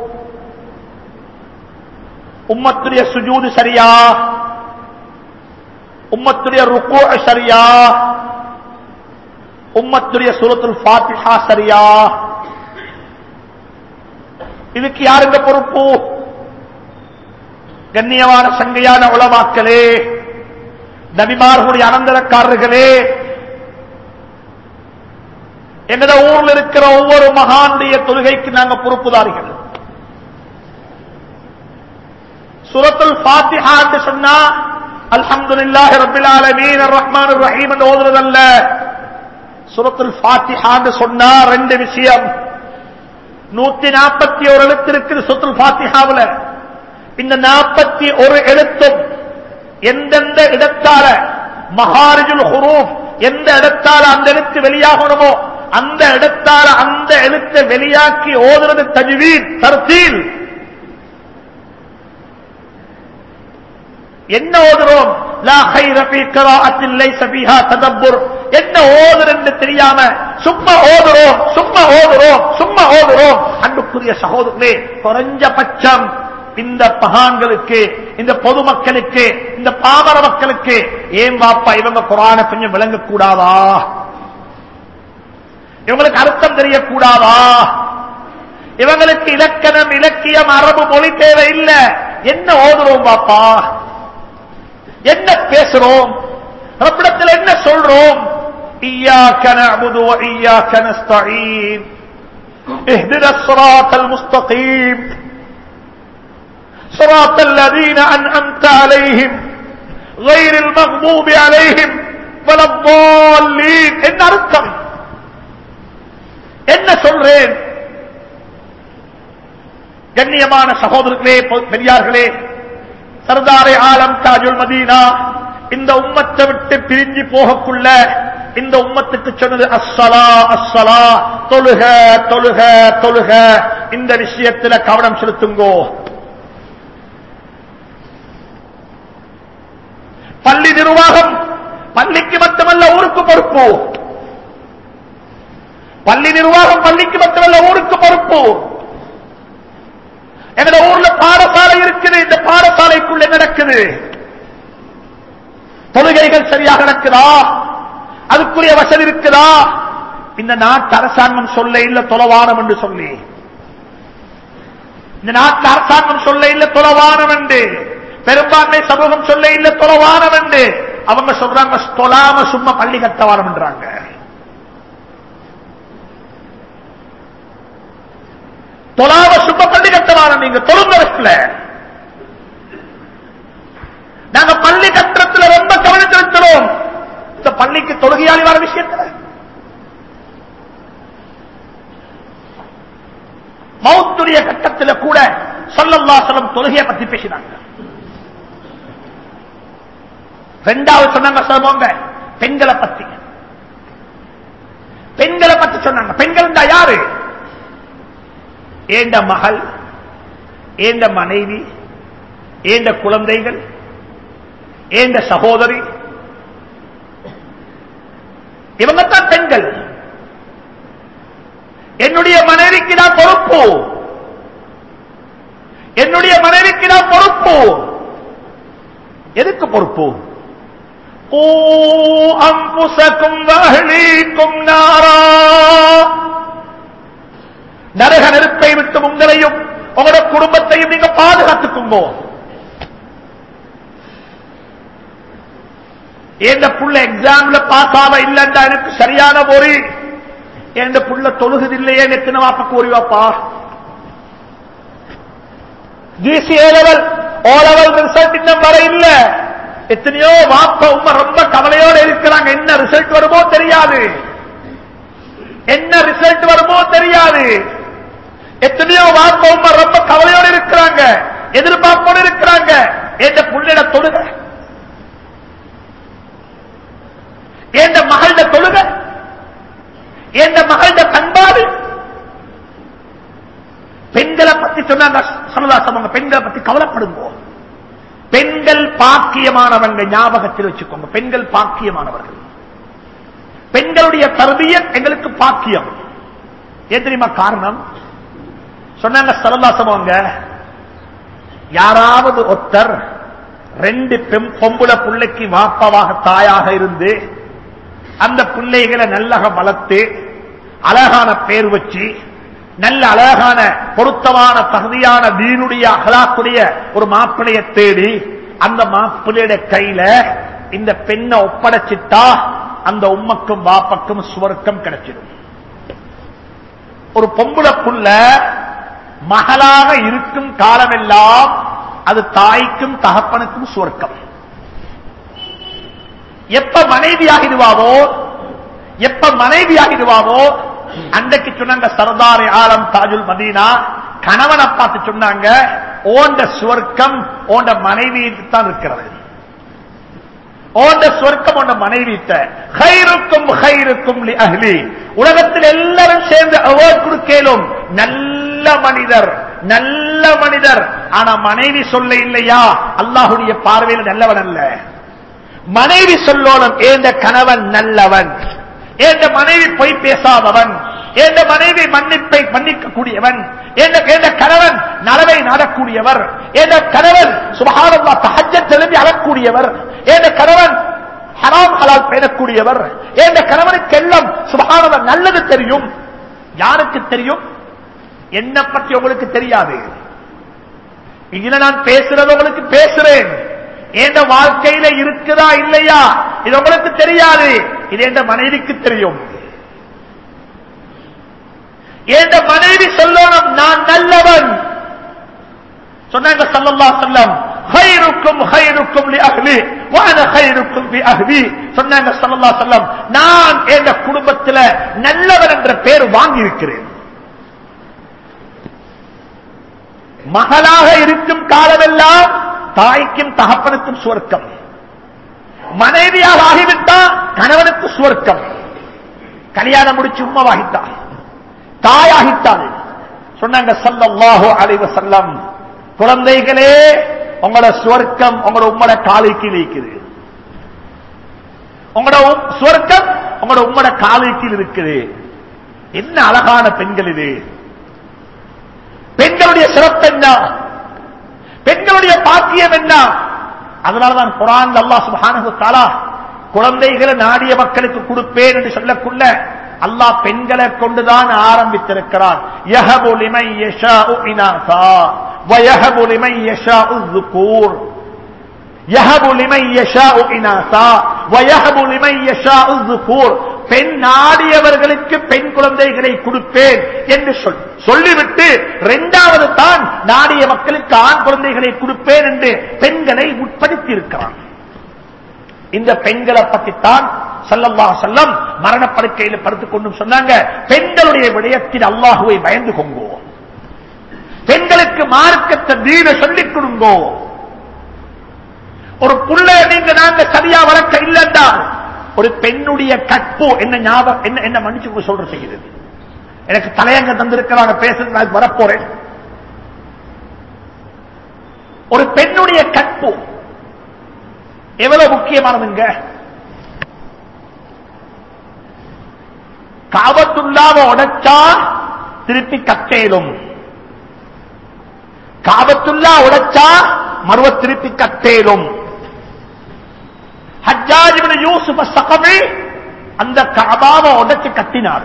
உம்மத்துடைய சுஜூது சரியா உம்மத்துடைய ருக்கு சரியா உம்மத்துடைய சுரத்துல் ஃபாத்திஹா சரியா இதுக்கு யாருங்க பொறுப்பு கண்ணியமான சங்கையான உளமாக்களே நபிமார்களுடைய அனந்தரக்காரர்களே எங்கட ஊர்ல இருக்கிற ஒவ்வொரு மகானுடைய தொழுகைக்கு நாங்க பொறுப்புதாரிகள் சுரத்துல் ஃபாத்திஹா என்று சொன்னா அல்ஹம்துலில்லாஹி ரப்பில் ஆலமீன் ரஹ்மான் ரஹீம் என்று ஓதுறதல்ல சுரத்துல் ஃபாத்திஹா என்று சொன்னா ரெண்டு விஷயம் நூத்தி நாற்பத்தி ஒரு எழுத்து இருக்குது சுரத்துல் ஃபாத்திஹாவுல இந்த நாற்பத்தி ஒரு எழுத்தும் எந்தெந்த இடத்தால மகாரிஜுல் ஹுரூப் எந்த இடத்தால அந்த எழுத்து வெளியாகணுமோ அந்த இடத்தால அந்த எழுத்தை வெளியாக்கி ஓதுறது தஜ்வீத் தர்த்தீல் என்ன ஓதுறோம் லா خير في قراءة ليس فيها تدبر என்ன ஓதுறன்னு தெரியாம சும்மா ஓதுறோம் சும்மா ஓதுறோம் சும்மா ஓதுறோம் அன்புக்குரிய சகோதரர்களே குறைஞ்சபட்சம் இந்த பகான்களுக்கு இந்த பொதுமக்களுக்கு இந்த பாமர மக்களுக்கு ஏன் வாப்பா இவங்க குரான கொஞ்சம் விளங்கக்கூடாதா இவங்களுக்கு அர்த்தம் தெரியக்கூடாதா இவங்களுக்கு இலக்கணம் இலக்கியம் அரபு மொழி தேவை இல்ல என்ன ஓதுறோம் பாப்பா என்ன பேசுறோம் ரப்பிடத்தில் என்ன சொல்றோம் إياك نعبد وإياك نستعين اهدنا الصراط المستقيم صراط الذين أنعمت عليهم غير المغضوب عليهم ولا الضالين என்ன அர்த்தம் என்ன சொல்றேன் கண்ணியமான சகோதரர்களே பெரியார்களே சர்தாரே ஆலம் தாஜுல் மதீனா இந்த உம்மத்தை விட்டு பிரிஞ்சு போகக்குள்ள இந்த உம்மத்துக்கு சொன்னது அஸ்ஸலா அஸ்ஸலா தொழுக தொழுக தொழுக இந்த விஷயத்துல கவனம் செலுத்துங்கோ பள்ளி நிர்வாகம் பள்ளிக்கு மட்டுமல்ல ஊருக்கு பொறுப்பு பள்ளி நிர்வாகம் பள்ளிக்கு மட்டுமல்ல ஊருக்கு பொறுப்பு எங்க ஊர்ல பாடசாலை இருக்குது இந்த பாடசாலைக்குள்ள நடக்குது தொழுகைகள் சரியாக நடக்குதா அதுக்குரிய வசதி இருக்குதா இந்த நாட்டு அரசாங்கம் சொல்ல இல்ல தொலைவானம் என்று சொல்லி இந்த நாட்டு அரசாங்கம் சொல்ல இல்ல தொலைவானம் என்று பெரும்பான்மை சமூகம் சொல்ல இல்ல தொலைவானம் என்று அவங்க சொல்றாங்க தொலாம சும்மா பள்ளி கட்டவானம் என்றாங்க தொலாம சும்மா பள்ளி கட்டவானம் நீங்க தொழுங்கரத்துல நாங்க பள்ளி கட்டத்துல ரொம்ப கவனம் செலுத்துறோம் இந்த பள்ளிக்கு தொழுகையாளி வர விஷயத்துல மௌத்துடைய கட்டத்தில் கூட சொல்லல்லாசலம் தொழுகையை பத்தி பேசினாங்க ரெண்டாவது சொன்னாங்க சொல்லுவாங்க பெண்களை பத்தி பெண்களை பத்தி சொன்னாங்க பெண்கள் யாரு ஏண்ட மகள் ஏண்ட மனைவி ஏண்ட குழந்தைகள் ஏண்ட சகோதரி இவங்க தான் பெண்கள் என்னுடைய மனைவிக்கு நான் பொறுப்பு என்னுடைய மனைவிக்கு நான் பொறுப்பு எதுக்கு பொறுப்பு அம்புசக்கும் வகலீக்கும் நாரா நரக நெருப்பை விட்டு உங்களையும் உங்களோட குடும்பத்தையும் நீங்க பாதுகாத்துக்குங்கோ எந்த புள்ள எக்ஸாம்ல பாஸ் ஆக இல்லைன்றா எனக்கு சரியான பொறி எந்த புள்ள தொழுகுது இல்லையே எத்தனை வாப்ப கூறிவாப்பா GC A level O level result இன்னும் வர இல்ல எத்தனையோ வாப்ப உண்மை ரொம்ப கவலையோட இருக்கிறாங்க என்ன ரிசல்ட் வருமோ தெரியாது என்ன ரிசல்ட் வருமோ தெரியாது எத்தனையோ வாப்ப உண்மை ரொம்ப கவலையோட இருக்கிறாங்க எதிர்பார்ப்போடு இருக்கிறாங்க எந்த புள்ளிட தொழுக எந்த மகள தொழுக எந்த மகள பண்பாடு பெண்களை பத்தி சொன்னாங்க சொல்லலாசவங்க பெண்களை பத்தி கவலைப்படுங்க பெண்கள் பாக்கியமானவங்க ஞாபகத்தில் வச்சுக்கோங்க பெண்கள் பாக்கியமானவர்கள் பெண்களுடைய தருவியல் எங்களுக்கு பாக்கியம் ஏன் தெரியுமா காரணம் சொன்னாங்க சரலாசவங்க யாராவது ஒருத்தர் ரெண்டு பெண் பொம்புல பிள்ளைக்கு வாப்பாவாக தாயாக இருந்து அந்த பிள்ளைகளை நல்லக வளர்த்து அழகான பேர் வச்சு நல்ல அழகான பொருத்தமான தகுதியான வீணுடைய அகலாக்குடைய ஒரு மாப்பிளைய தேடி அந்த மாப்பிள்ளையுடைய கையில இந்த பெண்ணை ஒப்படைச்சிட்டா அந்த உம்மக்கும் பாப்பக்கும் சுவர்க்கம் கிடைச்சிடும் ஒரு பொம்புளை புள்ள மகளாக இருக்கும் காலமெல்லாம் அது தாய்க்கும் தகப்பனுக்கும் சுவர்க்கம் எப்ப மனைவியாகிடுவாவோ எப்ப மனைவியாகிடுவாவோ அன்றைக்கு சொன்னாங்க சர்தாரி ஆலம் தாஜுல் மதீனா கணவனை பார்த்து சொன்னாங்க ஓண்ட சுவர்க்கம் ஓண்ட மனைவி தான் இருக்கிறது ஓண்ட சுவர்க்கம் ஓண்ட மனைவி ஹைருக்கும் ஹைருக்கும் லி அஹ்லி உலகத்தில் எல்லாரும் சேர்ந்து அவார்ட் கொடுக்கலும் நல்ல மனிதர் நல்ல மனிதர் ஆனா மனைவி சொல்ல இல்லையா அல்லாஹுடைய பார்வையில் நல்லவன் அல்ல மனைவி சொல்லோனும் ஏந்த கணவன் நல்லவன் ஏந்த மனைவி பொய் பேசாதவன் ஏந்த மனைவி மன்னிப்பை மன்னிக்க கூடியவன் ஏந்த கணவன் நலவை நாடக்கூடியவர் ஏந்த கணவன் சுபகாரமா தகஜ தெளிவி அழக்கூடியவர் ஏந்த கணவன் ஹராம் ஹலால் பேணக்கூடியவர் ஏந்த கணவனுக்கு எல்லாம் சுபகாரவன் நல்லது தெரியும் யாருக்கு தெரியும் என்ன பற்றி உங்களுக்கு தெரியாது இதுல நான் பேசுறது உங்களுக்கு பேசுறேன் எந்த வாழ்க்கையில இருக்குதா இல்லையா இது உங்களுக்கு தெரியாது இது எந்த மனைவிக்கு தெரியும் எந்த மனைவி சொல்லணும் நான் நல்லவன் சொன்னாங்க சல்லல்லா செல்லம் ஹைருக்கும் ஹைருக்கும் லி அஹ்லி வான ஹைருக்கும் பி அஹ்லி சொன்னாங்க சல்லல்லா செல்லம் நான் எந்த குடும்பத்தில் நல்லவன் என்ற பேர் வாங்கி இருக்கிறேன் மகளாக இருக்கும் காலமெல்லாம் தாய்க்கும் தகப்பனுக்கும் சுவர்க்கம் மனைவியாக ஆகிவிட்டா கணவனுக்கு சுவர்க்கம் கல்யாணம் முடிச்சு உண்மவாகிட்டா தாயாகிட்டாள் சொன்னாங்க சல்லல்லாஹு அலைவ செல்லம் குழந்தைகளே உங்களோட சுவர்க்கம் உங்களோட உம்மட காலுக்கு இருக்குது உங்களோட சுவர்க்கம் உங்களோட உம்மட காலுக்கு இருக்குது என்ன அழகான பெண்கள் இது பெண்களுடைய சிறப்பு என்ன பெண்களுடைய பாக்கியம் என்ன அதனாலதான் குரான் அல்லா சுபானு தாலா குழந்தைகளை நாடிய மக்களுக்கு கொடுப்பேன் என்று சொல்லக்குள்ள அல்லாஹ் பெண்களை கொண்டுதான் ஆரம்பித்திருக்கிறான் யஹபு லிமை யஷாஉ இனாசா வயஹபு லிமை யஷாஉ ذுகூர் யஹபு லிமை யஷாஉ இனாசா வயஹபு லிமை யஷாஉ ذுகூர் பெண் நாடியவர்களுக்கு பெண் குழந்தைகளை கொடுப்பேன் என்று சொல் சொல்லிவிட்டு இரண்டாவது தான் நாடிய மக்களுக்கு ஆண் குழந்தைகளை கொடுப்பேன் என்று பெண்களை உட்படுத்தி இருக்கிறான் இந்த பெண்களை பற்றித்தான் சல்லல்லா செல்லம் மரணப்படுக்கையில் படுத்துக் கொண்டும் சொன்னாங்க பெண்களுடைய விடயத்தில் அல்லாஹுவை பயந்து கொங்கோ பெண்களுக்கு மார்க்கத்தை தீன சொல்லிக் கொடுங்கோ ஒரு புள்ள நீங்க நாங்க சரியா வளர்க்க இல்லைன்னா ஒரு பெண்ணுடைய கற்பு என்ன ஞாபகம் என்ன என்ன மன்னிச்சு சொல்ற செய்கிறது எனக்கு தலையங்க தந்திருக்கிறாங்க பேசுறது நான் வரப்போறேன் ஒரு பெண்ணுடைய கற்பு எவ்வளவு முக்கியமானதுங்க காபத்துள்ளாவ உடைச்சா திருப்பி கட்டேலும் காபத்துள்ளா உடைச்சா மறுவ திருப்பி கட்டேலும் ஹஜ்ஜாஜிபின் யூசுப் சகமே அந்த காபாவை உடைச்சு கட்டினார்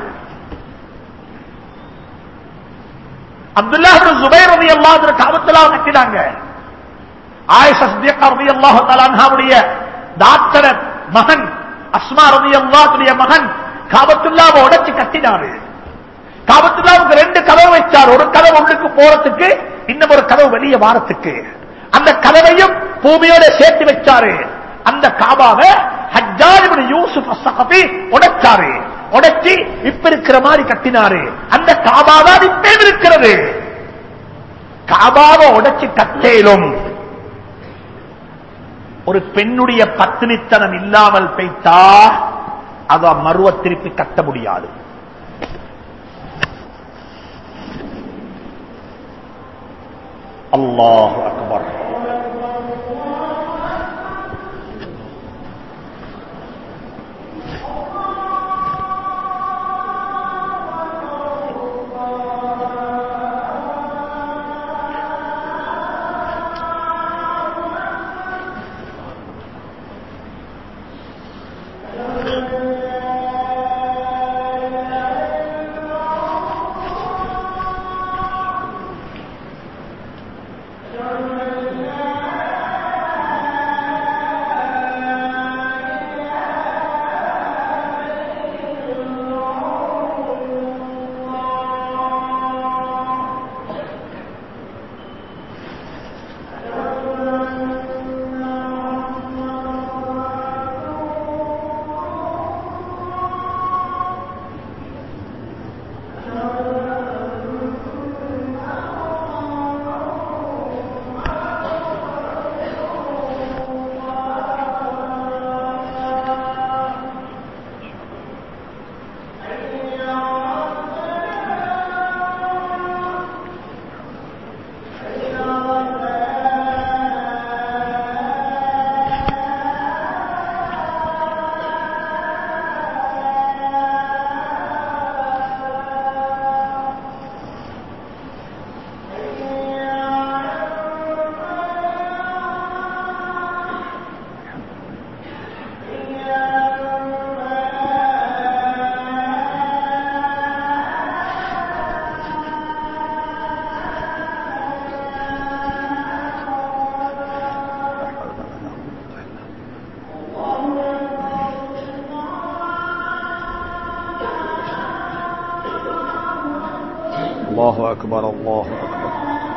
அப்துல்லா ஜுபைர் ரவி அல்லாஹ் காபத்துல்லா கட்டினாங்க ஆயிஷா சித்திகா ரவி அல்லாஹு தலான்ஹாவுடைய டாக்டர் மகன் அஸ்மா ரவி அல்லாஹுடைய மகன் காபத்துல்லாவை உடைச்சு கட்டினாரு காபத்துல்லாவுக்கு ரெண்டு கதவு வச்சார் ஒரு கதவு உள்ளுக்கு போறதுக்கு இன்னும் ஒரு கதவு வெளியே வாரத்துக்கு அந்த கதவையும் பூமியோட சேர்த்து வச்சாரு அந்த காபாவை ஹஜ்ஜாரிபுன் யூசுப் அசகபி உடைச்சாரு உடைச்சி இப்ப இருக்கிற மாதிரி கட்டினாரு அந்த காபாதான் இப்ப இருக்கிறது காபாவை உடைச்சு கட்டேலும் ஒரு பெண்ணுடைய பத்தினித்தனம் இல்லாமல் பெய்த்தா அத மறுவ திருப்பி கட்ட முடியாது அல்லாஹ் அக்பர் الله أكبر الله أكبر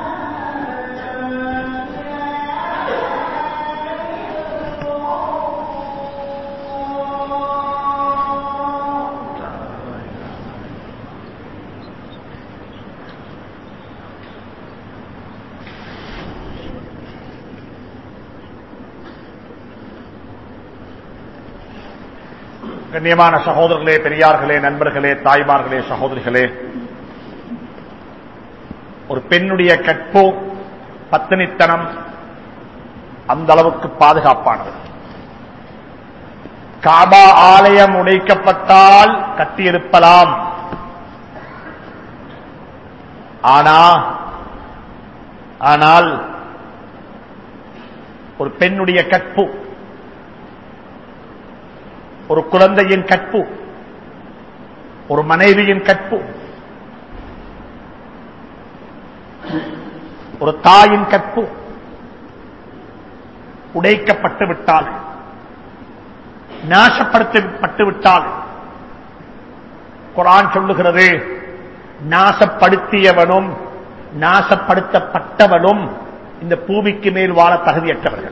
கண்ணியமான சகோதரர்களே பெரியார்களே நண்பர்களே தாய்மார்களே சகோதரிகளே ஒரு பெண்ணுடைய கற்பு பத்தினித்தனம் அந்த அளவுக்கு பாதுகாப்பானது காபா ஆலயம் உடைக்கப்பட்டால் கட்டியிருப்பலாம் ஆனா ஆனால் ஒரு பெண்ணுடைய கற்பு ஒரு குழந்தையின் கற்பு ஒரு மனைவியின் கற்பு ஒரு தாயின் கற்பு உடைக்கப்பட்டு விட்டால் நாசப்படுத்தப்பட்டு விட்டால் குரான் சொல்லுகிறது நாசப்படுத்தியவனும் நாசப்படுத்தப்பட்டவனும் இந்த பூமிக்கு மேல் வாழ தகுதியற்றவர்கள்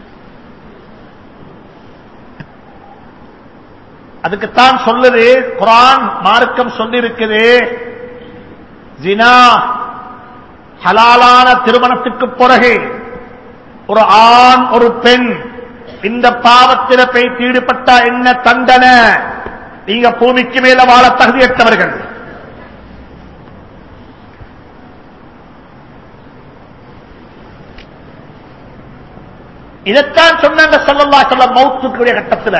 அதுக்குத்தான் சொல்லுது குரான் மார்க்கம் சொல்லிருக்குது ஜினா ஹலாலான திருமணத்துக்கு பிறகு ஒரு ஆண் ஒரு பெண் இந்த பாவத்தில போய் ஈடுபட்டா என்ன தண்டனை நீங்க பூமிக்கு மேல வாழ தகுதியற்றவர்கள் இதைத்தான் சொன்னாங்க சொல்லல்லா சொல்ல மௌத்துக்குரிய கட்டத்தில்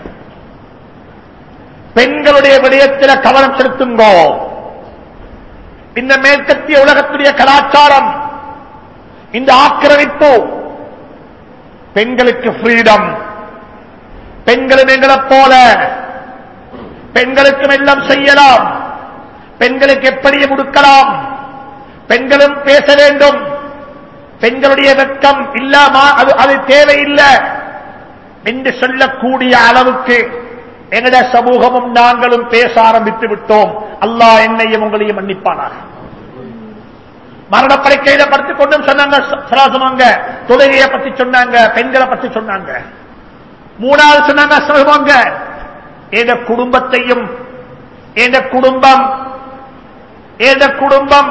பெண்களுடைய விடயத்தில் கவனம் செலுத்துங்கோ இந்த மேற்கத்திய உலகத்துடைய கலாச்சாரம் இந்த ஆக்கிரமிப்பு பெண்களுக்கு ஃப்ரீடம் பெண்களும் எங்களைப் போல பெண்களுக்கும் எல்லாம் செய்யலாம் பெண்களுக்கு எப்படி முடுக்கலாம் பெண்களும் பேச வேண்டும் பெண்களுடைய வெட்கம் இல்லாம அது அது தேவையில்லை என்று சொல்லக்கூடிய அளவுக்கு எங்கட சமூகமும் நாங்களும் பேச ஆரம்பித்து விட்டோம் அல்லாஹ் என்னையும் உங்களையும் மன்னிப்பானாக மரணப்படைக்கையில படுத்துக் கொண்டும் சொன்னாங்க சொன்னாங்க தொழுகையை பத்தி சொன்னாங்க பெண்களை பத்தி சொன்னாங்க மூணாவது சொன்னாங்க சொல்லுவாங்க எந்த குடும்பத்தையும் எந்த குடும்பம் எந்த குடும்பம்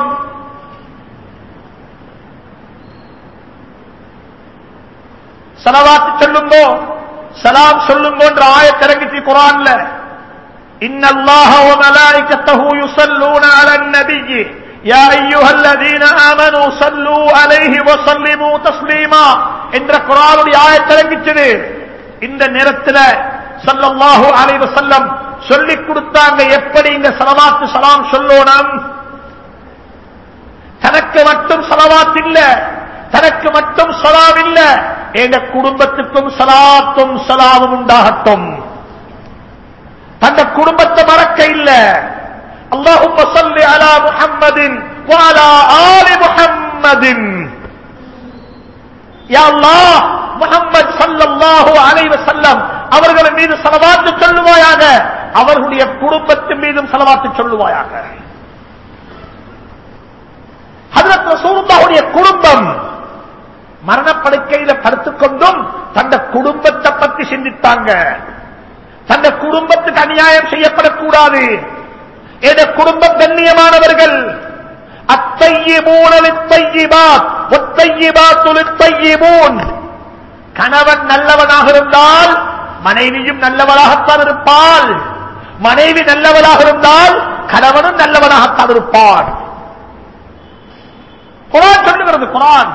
சலவாத்து சொல்லுங்கோ சலாம் சொல்லுங்கோன்ற ஆயத்திறங்கிச்சு குரான்ல إن الله وملائكته يصلون على النبي يا أيها الذين آمنوا صلوا عليه وسلموا تسليما என்ற குரானுடைய ஆயத்திறங்கிச்சது இந்த நேரத்தில் சல்லல்லாஹு அலைஹி வஸல்லம் சொல்லிக் கொடுத்தாங்க எப்படி இந்த சலவாத்து சலாம் சொல்லணும் தனக்கு மட்டும் சலவாத் இல்ல தனக்கு மட்டும் சலாம் இல்ல எங்க குடும்பத்துக்கும் சலாத்தும் சலாமும் உண்டாகட்டும் தந்த குடும்பத்தை மறக்க இல்ல اللهم صل على محمد وعلى آل محمد يا الله முகம்மது சல்லல்லாஹு அலைஹி வஸல்லம் அவர்கள் மீது சலவாத்து சொல்லுவாயாக அவர்களுடைய குடும்பத்தின் மீதும் சலவாத்து சொல்லுவாயாக ஹதரத் ரசூலுல்லாஹுடைய குடும்பம் மரணப்படுக்கையில படுத்துக்கொண்டும் தந்த குடும்பத்தை பற்றி சிந்தித்தாங்க தந்த குடும்பத்துக்கு அநியாயம் செய்யப்படக்கூடாது என குடும்பம் கண்ணியமானவர்கள் அத்தையிபூன் கணவன் நல்லவனாக இருந்தால் மனைவியும் நல்லவளாகத்தான் இருப்பாள் மனைவி நல்லவளாக இருந்தால் கணவனும் நல்லவனாகத்தான் இருப்பான் குரான் சொல்லுகிறது குரான்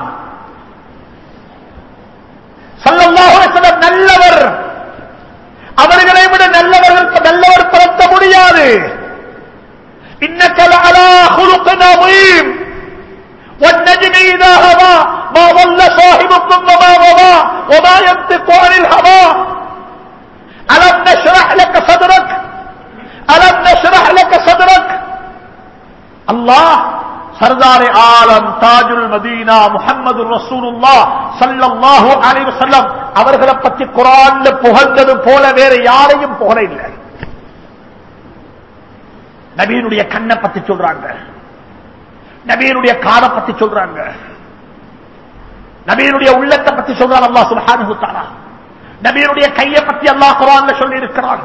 சல்லல்லாஹு நல்லவர் அவர்களை விட நல்லவர்கள் நல்லவர் பிறக்க முடியாது إنك لعلى خلق عظيم والنجم إذا هوى ما ضل صاحبكم وما غوى وما ينطق عن الهوى ألم نشرح لك صدرك ألم نشرح لك صدرك الله சர்தாரே ஆலம் தாஜுல் மதீனா முகமது ரசூலுல்லா சல்லல்லாஹு அலைஹி வஸல்லம் அவர்களை பற்றி குரான்ல புகழ்ந்தது போல வேற யாரையும் புகழ இல்லை நபீனுடைய கண்ணை பத்தி சொல்றாங்க நபியினுடைய காதை பத்தி சொல்றாங்க நபியினுடைய உள்ளத்தை பத்தி சொல்றான் அல்லாஹ் சுப்ஹானஹு தஆலா நபியினுடைய கையை பத்தி அல்லாஹ் குர்ஆன்ல சொல்லி இருக்கிறான்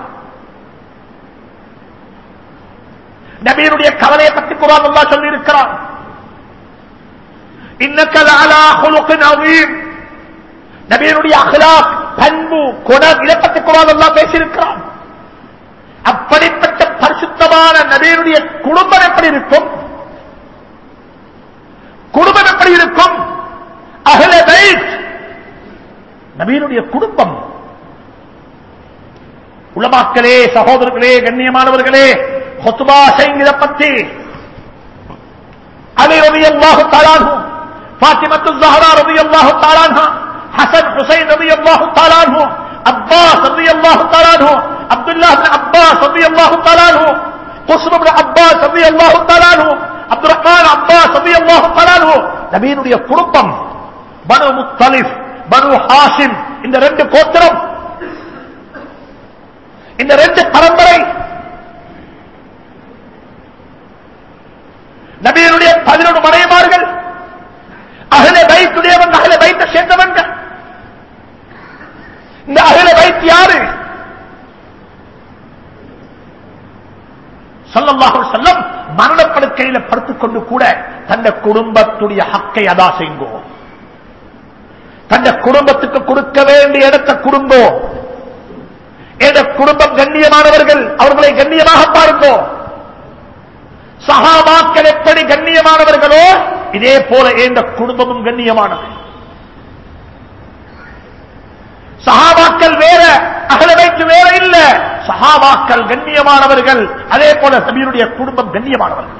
நபியினுடைய கவலையை பத்தி குர்ஆன் அல்லாஹ் சொல்லி இருக்கிறான் இன்னக்க லஅலா ஹுலுகின் அதீம் நபியினுடைய அஹ்லாக் பண்பு குணம் இதை பத்தி குர்ஆன் அல்லாஹ் பேசியிருக்கிறான் அப்படிப்பட்ட பரிசுத்தமான நபியினுடைய குடும்பம் எப்படி இருக்கும் குடும்பம் எப்படி இருக்கும் அகல பைத் நபியினுடைய குடும்பம் உலமாக்களே சகோதரர்களே கண்ணியமானவர்களே ஹொத்துபா செய்கிற பத்தி அலி ரவி அல்லாஹு தாலானு பாத்திமத்து ஜஹரா ரவி அல்லாஹு தாலானு ஹசன் ஹுசைன் ரவி அல்லாஹு தாலானு அப்பாஸ் ரவி அல்லாஹு தாலானு அப்துல்லா அப்பாஸ் ரவி அல்லாஹு தாலானு குஸ்ரு அப்பாஸ் ரவி அல்லாஹு தாலானு அப்துல் ரஹ்மான் அப்பாஸ் ரவி அல்லாஹு தாலானு நபியினுடைய குடும்பம் பனு முத்தலிஃப் பனு ஹாசிம் இந்த ரெண்டு கோத்திரம் இந்த ரெண்டு பரம்பரை நபியனுடைய பதினொன்று மனைவிமார்கள் அகில பைத்துடையவன் அகில பைத்த சேர்ந்தவங்க இந்த அகில பைத் யாரு சொல்லல்லாஹு செல்லம் மரணப்படுக்கையில படுத்துக் கொண்டு கூட தந்த குடும்பத்துடைய ஹக்கை அதா செய்யுங்கோ தந்த குடும்பத்துக்கு கொடுக்க வேண்டிய இடத்தை கொடுங்கோ எந்த குடும்பம் கண்ணியமானவர்கள் அவர்களை கண்ணியமாக பாருங்கோ சகாபாக்கள் எப்படி கண்ணியமானவர்களோ இதே போல எந்த குடும்பமும் கண்ணியமானது சகாபாக்கள் வேற அகலவைக்கு வேற இல்ல சகாபாக்கள் கண்ணியமானவர்கள் அதே போல சபீருடைய குடும்பம் கண்ணியமானவர்கள்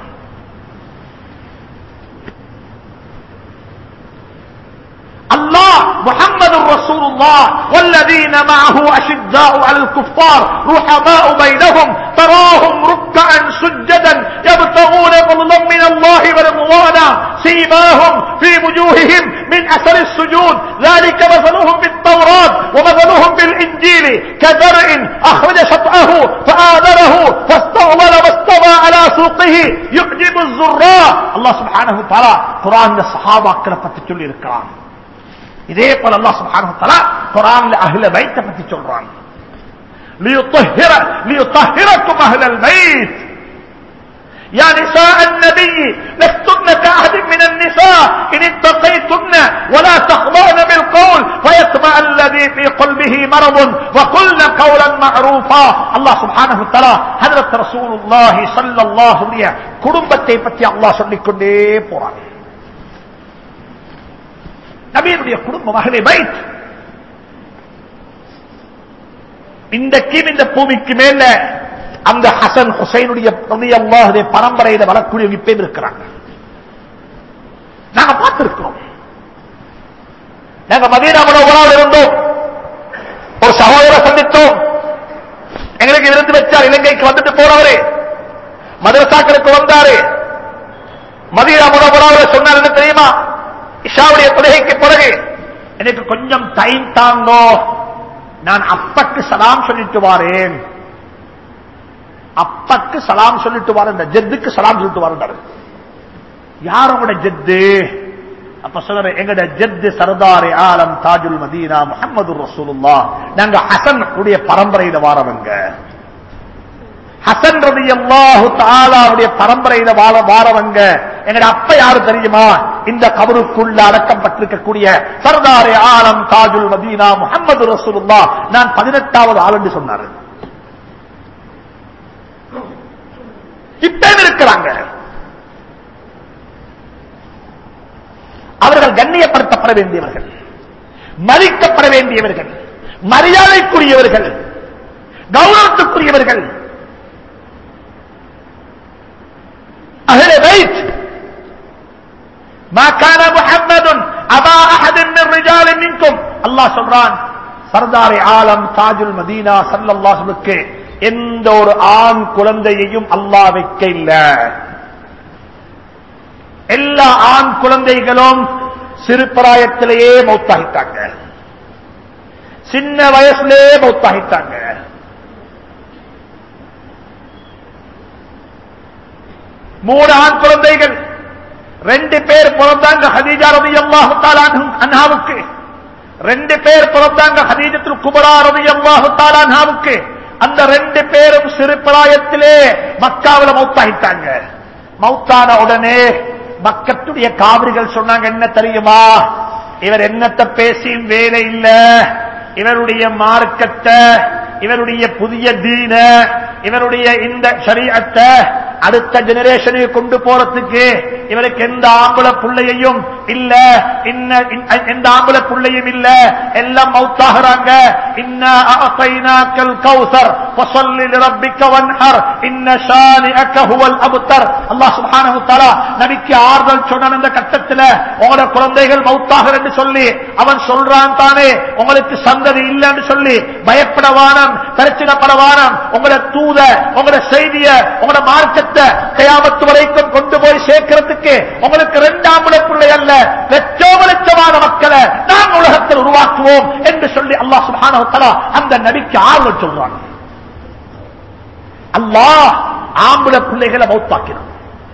الله محمد رسول الله والذين معه أشداء على الكفار رحماء بينهم تراهم ركعا سجدا يبتغون فضلا من الله ورضوانا سيماهم في وجوههم من أثر السجود ذلك مثلهم بالتوراة ومثلهم بالإنجيل كزرع أخرج شطأه فآذره فاستغلل واستوى على سوقه يعجب الزراء الله سبحانه وتعالى قرآن الصحابة كلفة تلي الكرام இதே போல அல்லாஹ் சுப்ஹானஹு வ தஆலா குர்ஆன்ல அஹ்ல பைத்த பத்தி சொல்றான் ليطهر ليطهركم اهل البيت يا نساء النبي لستن كأحد من النساء إن اتقيتن ولا تخضعن بالقول فيطمع الذي في قلبه مرض وقلن قولا معروفا الله سبحانه وتعالى حضرت رسول الله صلى الله عليه குடும்பத்தை பற்றி அல்லாஹ் சொல்லிக்கொண்டே போறான் நபியினுடைய குடும்பம் அகலை பைத் இன்றைக்கும் இந்த பூமிக்கு மேல அந்த ஹசன் ஹுசைனுடைய அல்லாஹுடைய பரம்பரையில வரக்கூடிய இப்பே இருக்கிறாங்க நாங்க பார்த்திருக்கிறோம் நாங்க மதீனா மனோகராவில் இருந்தோம் ஒரு சகோதர சந்தித்தோம் எங்களுக்கு விருந்து வச்சார் இலங்கைக்கு வந்துட்டு போறவரு மதரசாக்களுக்கு வந்தாரு மதீனா மனோகராவில் சொன்னார் என்ன தெரியுமா இஷாவுடைய தொழுகைக்கு பிறகு எனக்கு கொஞ்சம் டைம் தாங்கோ நான் அப்பக்கு சலாம் சொல்லிட்டு வாரேன் அப்பக்கு சலாம் சொல்லிட்டு வாரேன் ஜெத்துக்கு சலாம் சொல்லிட்டு வாரேன் யார் உங்களோட ஜெத்து அப்ப சொல்ற எங்கட ஜெத்து சர்தாரி ஆலம் தாஜுல் மதீனா முகமது ரசூலுல்லா நாங்க ஹசன் உடைய பரம்பரையில வாரவங்க ஹசன் ரதி அல்லாஹு தாலாவுடைய பரம்பரையில வாழ வாரவங்க எங்கட அப்ப யாரு தெரியுமா இந்த கபருக்குள்ள அடக்கம் பட்டிருக்கக்கூடிய சர்தாரே ஆலம் தாஜுல் மதீனா முகமது ரசூலுல்லா நான் பதினெட்டாவது ஆள் என்று சொன்னாரு இப்ப இருக்கிறாங்க அவர்கள் கண்ணியப்படுத்தப்பட வேண்டியவர்கள் மதிக்கப்பட வேண்டியவர்கள் மரியாதைக்குரியவர்கள் கௌரவத்துக்குரியவர்கள் أهل بيت ما كان محمد أبا أحد من رجال منكم الله சொல்றான் சர்தாரி ஆலம் தாஜுல் மதீனா சல்லல்லாஹுக்கு எந்த ஒரு ஆண் குழந்தையையும் அல்லாஹ் வைக்க இல்ல எல்லா ஆண் குழந்தைகளும் சிறு பிராயத்திலேயே மௌத்தாகிட்டாங்க சின்ன வயசுலேயே மௌத்தாகிட்டாங்க மூணு ஆண் குழந்தைகள் ரெண்டு பேர் பிறந்தாங்க ஹதீஜா ரலியல்லாஹு தஆலா அன்ஹாவுக்கு ரெண்டு பேர் பிறந்தாங்க ஹதீஜத்துல் குபரா ரலியல்லாஹு தஆலா அன்ஹாவுக்கு அந்த ரெண்டு பேரும் சிறு பிராயத்திலே மக்காவில மௌத்தாயிட்டாங்க மௌத்தான உடனே மக்கத்துடைய காவிரிகள் சொன்னாங்க என்ன தெரியுமா இவர் என்னத்த பேசியும் வேலை இல்ல இவருடைய மார்க்கத்தை இவருடைய புதிய தீன இவருடைய இந்த சரீரத்தை அடுத்த ஜெனரேஷனுக்கு கொண்டு போறதுக்கு இவருக்கு எந்த ஆம்பளை புள்ளையையும் இல்ல இன்ன இன்ன- எந்த ஆம்பளை புள்ளையும் இல்ல எல்லாம் மௌத்தாகிறாங்க இன்ன அஅதைனாக்கல் கௌசர் ஃபஸல்லி லிரப்பிக்க வன்ஹர் இன்ன ஷானிஅக ஹுவல் அப்தர் அல்லாஹ் சுப்ஹானஹு தஆலா நபிக்கு ஆறுதல் சொன்ன அந்த கட்டத்துல உங்களோட குழந்தைகள் மௌத்தாகர் என்று சொல்லி அவன் சொல்றான் தானே உங்களுக்கு சந்ததி இல்லைன்னு சொல்லி பயப்படவானம் பிரச்சனைப்படவானம் உங்களோட தூத உங்களோட செய்திய உங்களோட மார்க்கத்தை கயாமத்து வரைக்கும் கொண்டு போய் சேர்க்கிறதுக்கு உங்களுக்கு ரெண்டாம் பிள்ளை அல்ல லட்சோம லட்சமான மக்களை நாம் உலகத்தில் உருவாக்குவோம் என்று சொல்லி அல்லாஹ் சுப்ஹானஹு வ தஆலா அந்த நபிக்கு ஆறுதல் சொல்றான் அல்லாஹ் ஆம்பளை பிள்ளைகளை மௌத்தாக்கினான்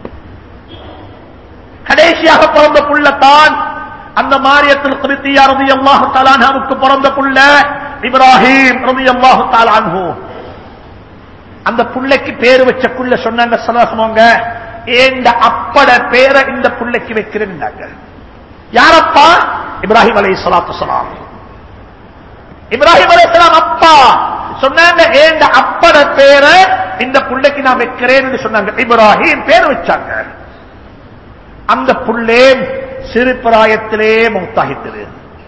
கடைசியாக பிறந்த புள்ளத்தான் அந்த மாரியத்தில் கிருத்தியா ரதி அல்லாஹு தலானாவுக்கு பிறந்த புள்ள இப்ராஹிம் ரதி அல்லாஹு தாலான்ஹு அந்த புள்ளைக்கு பேரு வச்ச புள்ள சொன்னாங்க சலாசமோங்க ஏண்ட அப்பட பேரை இந்த புள்ளைக்கு வைக்கிறேன்னாங்க யாரப்பா இப்ராஹிம் அலை சலாத்து சலாம் இப்ராஹிம் அலைஹிஸ்ஸலாம் அப்பா சொன்னாங்க ஏண்ட அப்பட பேரை இந்த புள்ளைக்கு நான் வைக்கிறேன்னு சொன்னாங்க இப்ராஹிம் பேர் வச்சாங்க அந்த புள்ளே சிறு பிராயத்திலே மௌத்தாகித்தது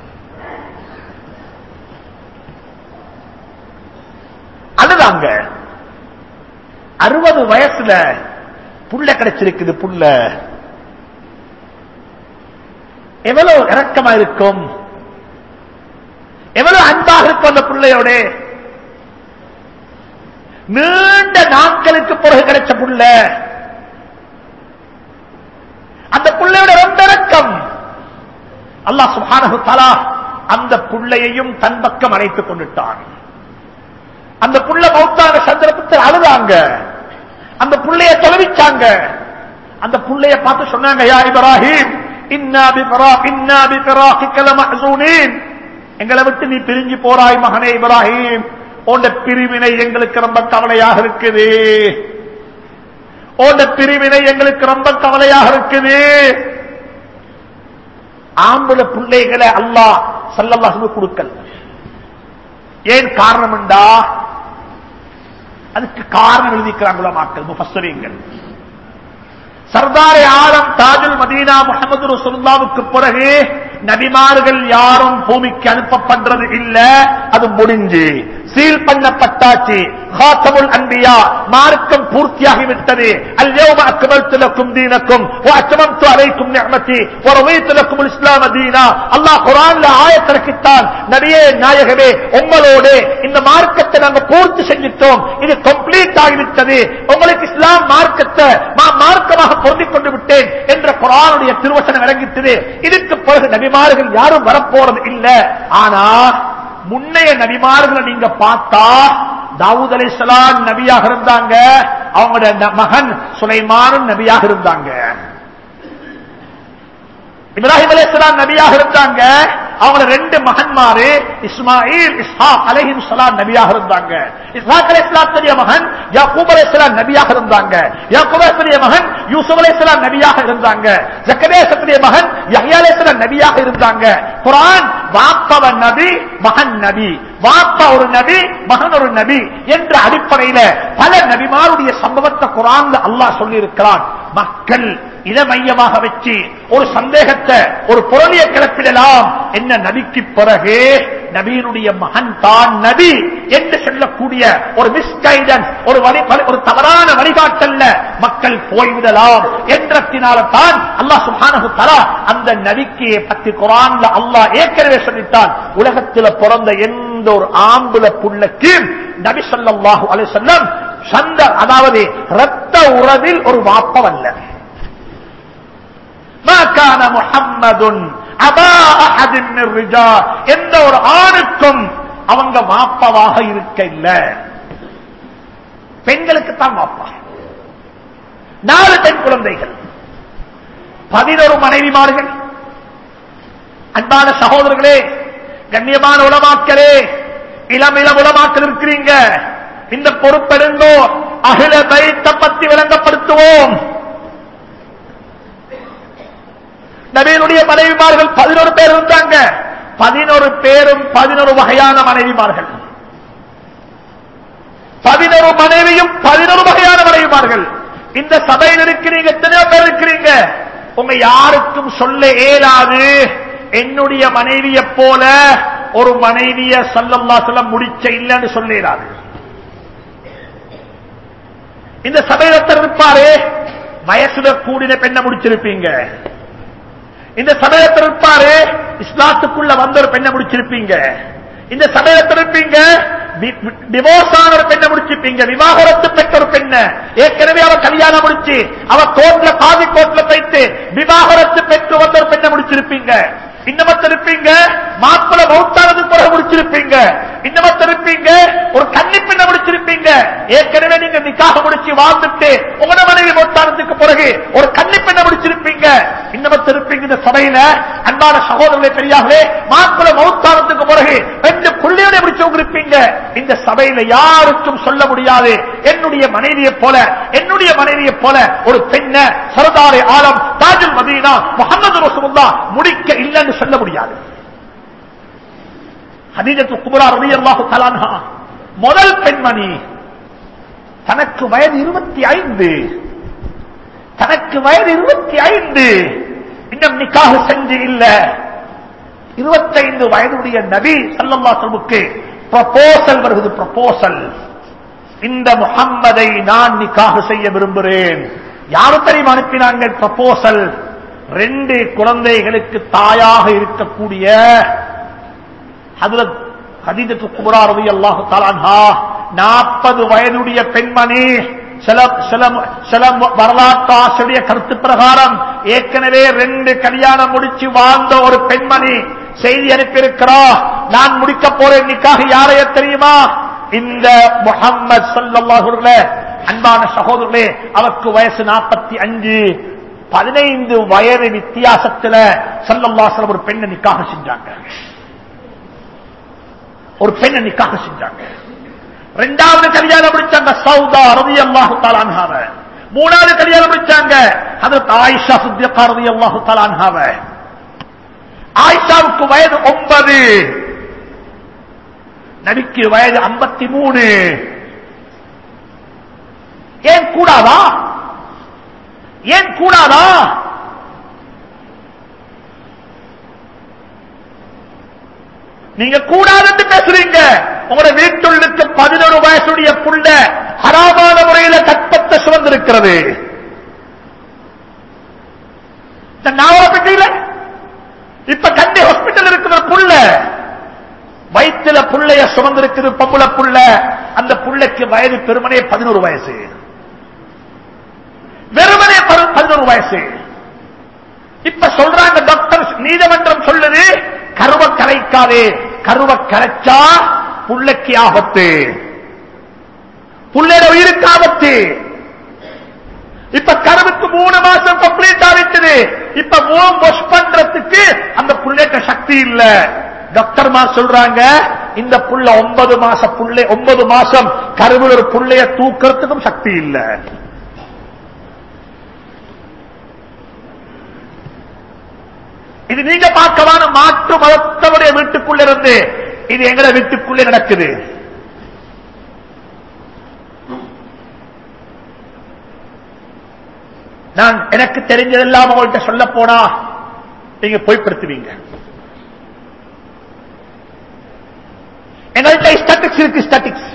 அழுதாங்க அறுபது வயசுல புள்ள கிடைச்சிருக்குது புள்ள எவ்வளவு இறக்கமா இருக்கும் எவ்வளவு அன்பாக இருக்கும் அந்த பிள்ளையோட நீண்ட நாட்களுக்கு பிறகு கிடைச்ச புள்ள அந்த புள்ளையோட ரொம்ப இறக்கம் அல்லாஹ் சுப்ஹானஹு தஆலா அந்த புள்ளையையும் தன் பக்கம் அழைத்துக் கொண்டுட்டான் அந்த புள்ள மௌத்தான சந்தர்ப்பத்தில் அழுதாங்க அந்த புள்ளைய தொலைவிச்சாங்க அந்த புள்ளைய பார்த்து சொன்னாங்க யா இப்ராஹிம் இன்னா பிஃரா இன்னா பிஃராஹிக லமஹ்சூனீன் எங்களை விட்டு நீ பிரிஞ்சு போறாய் மகனே இப்ராஹிம் உன்ட பிரிவினை எங்களுக்கு ரொம்ப கவலையாக இருக்குது உன்ட பிரிவினை எங்களுக்கு ரொம்ப கவலையாக இருக்குது ஆம்பளை பிள்ளைகளை அல்லாஹ் சல்லல்லாஹு கொடுக்கல ஏன் காரணம்டா அதுக்கு காரணம் எழுதிக்கிறாங்களோ மக்கள் முஃபஸ்ஸரீங்கள் சர்தாரே ஆலம் தாஜுல் மதீனா முகமது ரசூலுல்லாவுக்கு பிறகு நபிமார்கள் யாரும் பூமிக்கு அனுப்பப்படுறது இல்ல அது முடிஞ்சு சீல் பண்ணப்பட்டாச்சு ஹாத்தமுல் அன்பியா மார்க்கம் பூர்த்தியாகி விட்டது அல்யௌம அக்மல்து லக்கும் தீனக்கும் வ அத்மம்து அலைக்கும் நிஅமதி வ ரضيت لكم الاسلام دينا அல்லாஹ் குர்ஆன்ல ஆயத் இறக்கிட்டான் நபியே நாயகமே உங்களோட இந்த மார்க்கத்தை நாங்க பூர்த்தி செஞ்சிட்டோம் இது கம்ப்ளீட் ஆகிவிட்டது உங்களுக்கு இஸ்லாம் மார்க்கத்தை நான் மார்க்கமாக பொருந்திக் கொண்டு விட்டேன் என்ற குரானுடைய திருவசனம் இறங்கிட்டது இதுக்கு பிறகு நபிமார்கள் யாரும் வரப்போறது இல்ல ஆனா முன்னைய நபிமார்களை நீங்க பார்த்தா தாவூத் அலைஹிஸ்ஸலாம் நபியாக இருந்தாங்க அவங்களோட ந- மகன் சுலைமானும் நபியாக இருந்தாங்க இப்ராஹிம் அலைஹிஸ்ஸலாம் நபியாக இருந்தாங்க அவங்களோட ரெண்டு மகன்மாரு இஸ்மாயில் இஸ்ஹாக் அலைஹிம் ஸலாம் நபியாக இருந்தாங்க இஸ்ஹாக் அலைஹிஸ்ஸலாத்துடைய மகன் யாக்கூப் அலைஹிஸ்ஸலாம் நபியாக இருந்தாங்க யாக்கூப் அலைஹிஸ்ஸலாத்துடைய மகன் யூசுப் அலைஹிஸ்ஸலாம் நபியாக இருந்தாங்க ஜக்கரியாவுடைய மகன் யஹ்யா அலைஹிஸ்ஸலாம் நபியாக இருந்தாங்க குர்ஆன் வாப்பவ நபி மகன் நபி வாப்பா ஒரு நபி மகன் ஒரு நபி என்ற அடிப்படையில பல நபிமாருடைய சம்பவத்தை குரான்ல அல்லாஹ் சொல்லி இருக்கிறான் மக்கள் இதை மையமாக வச்சு ஒரு சந்தேகத்தை ஒரு பொருளிய கிளப்பிடலாம் என்ன நபிக்கு பிறகு நபியினுடைய மகன் தான் நபி என்று சொல்லக்கூடிய ஒரு மிஸ்கைடன்ஸ் ஒரு வழி வழி- ஒரு தவறான வழிகாட்டல்ல மக்கள் போய்விடலாம் என்றத்தினால தான் அல்லாஹ் சுப்ஹானஹு தஆலா அந்த நபிக்கு பத்தி குர்ஆன்ல அல்லாஹ் ஏற்கனவே சொல்லிட்டான் உலகத்தில் பிறந்த எந்த ஒரு ஆம்புல புள்ளக்கு நபி ஸல்லல்லாஹு அலைஹி வஸல்லம் சந்த அதாவது இரத்த உறவில் ஒரு வாப்பவல்ல ما كان محمد أبا أحد من الرجال எந்த ஒரு ஆணுக்கும் அவங்க வாப்பவாக இருக்க இல்ல பெண்களுக்கு தான் வாப்பா நாலு பெண் குழந்தைகள் பதினொரு மனைவிமார்கள் அன்பான சகோதரர்களே கண்ணியமான உலமாக்களே இளம் இளம் உலமாக்கள் இருக்கிறீங்க இந்த பொறுப்பெடுங்கோ அகில பைத்த பத்தி விளங்கப்படுத்துவோம் நபீனுடைய மனைவிமார்கள் பதினோரு பேர் இருந்தாங்க பதினோரு பேரும் பதினோரு வகையான மனைவிமார்கள் பதினோரு மனைவியும் பதினோரு வகையான மனைவிமார்கள் இந்த சபையில் இருக்கிறீங்க எத்தனையோ பேர் இருக்கிறீங்க உங்க யாருக்கும் சொல்ல இயலாது என்னுடைய மனைவியை போல ஒரு மனைவிய சல்லல்லா சொல்ல முடிச்ச இல்லைன்னு சொல்ல இயலாது இந்த சபையில் ஒருத்தர் இருப்பாரு வயசுல கூடின பெண்ணை முடிச்சிருப்பீங்க இந்த சமயத்தில் இருப்பாரு இஸ்லாத்துக்குள்ள வந்த ஒரு பெண்ணை முடிச்சிருப்பீங்க இந்த சமயத்தில் இருப்பீங்க டிவோர்ஸ் ஆன ஒரு பெண்ணை முடிச்சிருப்பீங்க விவாகரத்து பெற்ற ஒரு பெண்ண ஏற்கனவே அவ கல்யாணம் முடிச்சு அவ கோட்ல பாதி கோட்ல போயிட்டு விவாகரத்து பெற்று வந்த ஒரு பெண்ணை முடிச்சிருப்பீங்க இன்னமத்த இருப்பீங்க மாப்பிள மௌத்தானது பிறகு முடிச்சிருப்பீங்க இன்னமத்த இருப்பீங்க ஒரு கன்னி பெண்ணை முடிச்சிருப்பீங்க ஏற்கனவே நீங்க நிக்காக முடிச்சு வாழ்ந்துட்டு உங்களோட மனைவி மௌத்தானதுக்கு பிறகு ஒரு கன்னி பெண்ணை முடிச்சிருப்பீங்க இன்னமத்த இருப்பீங்க இந்த சபையில அன்பான சகோதரர்களே பெரியார்களே மாப்பிள மௌத்தானத்துக்கு பிறகு ரெண்டு புள்ளியோட முடிச்சவங்க இருப்பீங்க இந்த சபையில யாருக்கும் சொல்ல முடியாது என்னுடைய மனைவியை போல என்னுடைய மனைவியை போல ஒரு பெண்ண சரதாரை ஆலம் தாஜுல் மதீனா முகமது ரசூலுல்லாஹ் முடிக்க இல்லைன்னு சொல்ல முடியாது ஹதீஜத்து குபரா ரலியல்லாஹு தஆலா முதல் பெண்மணி தனக்கு வயது இருபத்தி ஐந்து தனக்கு வயது இருபத்தி ஐந்து இன்னும் நிக்காக செஞ்சு இல்ல இருபத்தைந்து வயதுடைய நபி சல்லல்லா சொல்லுக்கு ப்ரப்போசல் வருகிறது ப்ரப்போசல் இந்த முகம்மதை நான் நிக்காக செய்ய விரும்புகிறேன் யாரும் தெரியுமா அனுப்பினாங்க ப்ரப்போசல் ரெண்டு குழந்தைகளுக்கு தாயாக இருக்கக்கூடிய ஹதரத் ஹதீஜத்து குபரா ரவி அல்லாஹு தாலான்ஹா நாற்பது வயதுடைய பெண்மணி சில சில சில வரலாற்று ஆசிரிய கருத்து பிரகாரம் ஏற்கனவே ரெண்டு கல்யாணம் முடிச்சு வாழ்ந்த ஒரு பெண்மணி செய்தி அனுப்பியிருக்கிறா நான் முடிக்க போறேன் நிக்காக யாரைய தெரியுமா இந்த முகம்மது சல்லாஹூர்ல அன்பான சகோதரர்களே அவருக்கு வயசு நாற்பத்தி அஞ்சு பதினைந்து வயது வித்தியாசத்துல சல்லல்லாசலம் ஒரு பெண்ணை நிக்காக செஞ்சாங்க ஒரு பெண்ணை நிக்காக செஞ்சாங்க ரெண்டாவது கல்யாணம் முடிச்சாங்க சவுதா ரவி அல்லாஹு தாலான்ஹாவ மூணாவது கல்யாணம் முடிச்சாங்க அது ஆயிஷா சுத்தியக்கா ரவி அல்லாஹு தாலான்ஹாவ ஆயிஷாவுக்கு வயது ஒன்பது நபிக்கு வயது ஐம்பத்தி மூணு ஏன் கூடாதா ஏன் கூடாதா நீங்க கூடாதுன்னு பேசுறீங்க உங்களோட வீட்டுள்ளுக்கு பதினொரு வயசுடைய புள்ள ஹராமான முறையில கற்பத்தை சுமந்திருக்கிறது இந்த நாவலப்பட்டியில இப்ப கண்டி ஹாஸ்பிட்டல் இருக்கிற புள்ள வயிற்றுல புள்ளைய சுமந்திருக்குது பொம்பளை புள்ள அந்த புள்ளைக்கு வயது பெருமனே பதினோரு வயசு வெறுமனே பதினோரு வயசு இப்ப சொல்றாங்க டாக்டர் நீதிமன்றம் சொல்லுது கருவ கரைக்காதே கருவ கரைச்சா புள்ளைக்கு ஆபத்து புள்ளையோட உயிருக்கு ஆபத்து இப்ப கருவுக்கு மூணு மாசம் கம்ப்ளீட் ஆகிட்டது இப்ப மூணு வாஷ் பண்றதுக்கு அந்த புள்ளைக்கு சக்தி இல்ல டாக்டர்மா சொல்றாங்க இந்த புள்ள ஒன்பது மாச புள்ளை ஒன்பது மாசம் கருவில் ஒரு புள்ளைய தூக்கிறதுக்கும் சக்தி இல்லை இது நீங்க பார்க்கவான மாற்று மதத்தவருடைய வீட்டுக்குள்ள இருந்து இது எங்களை வீட்டுக்குள்ளே நடக்குது நான் எனக்கு தெரிஞ்சதெல்லாம் உங்கள்கிட்ட சொல்ல போனா நீங்க பொய்ப்படுத்துவீங்க எங்கள்கிட்ட ஸ்டாட்டிக்ஸ் இருக்கு ஸ்டாட்டிக்ஸ்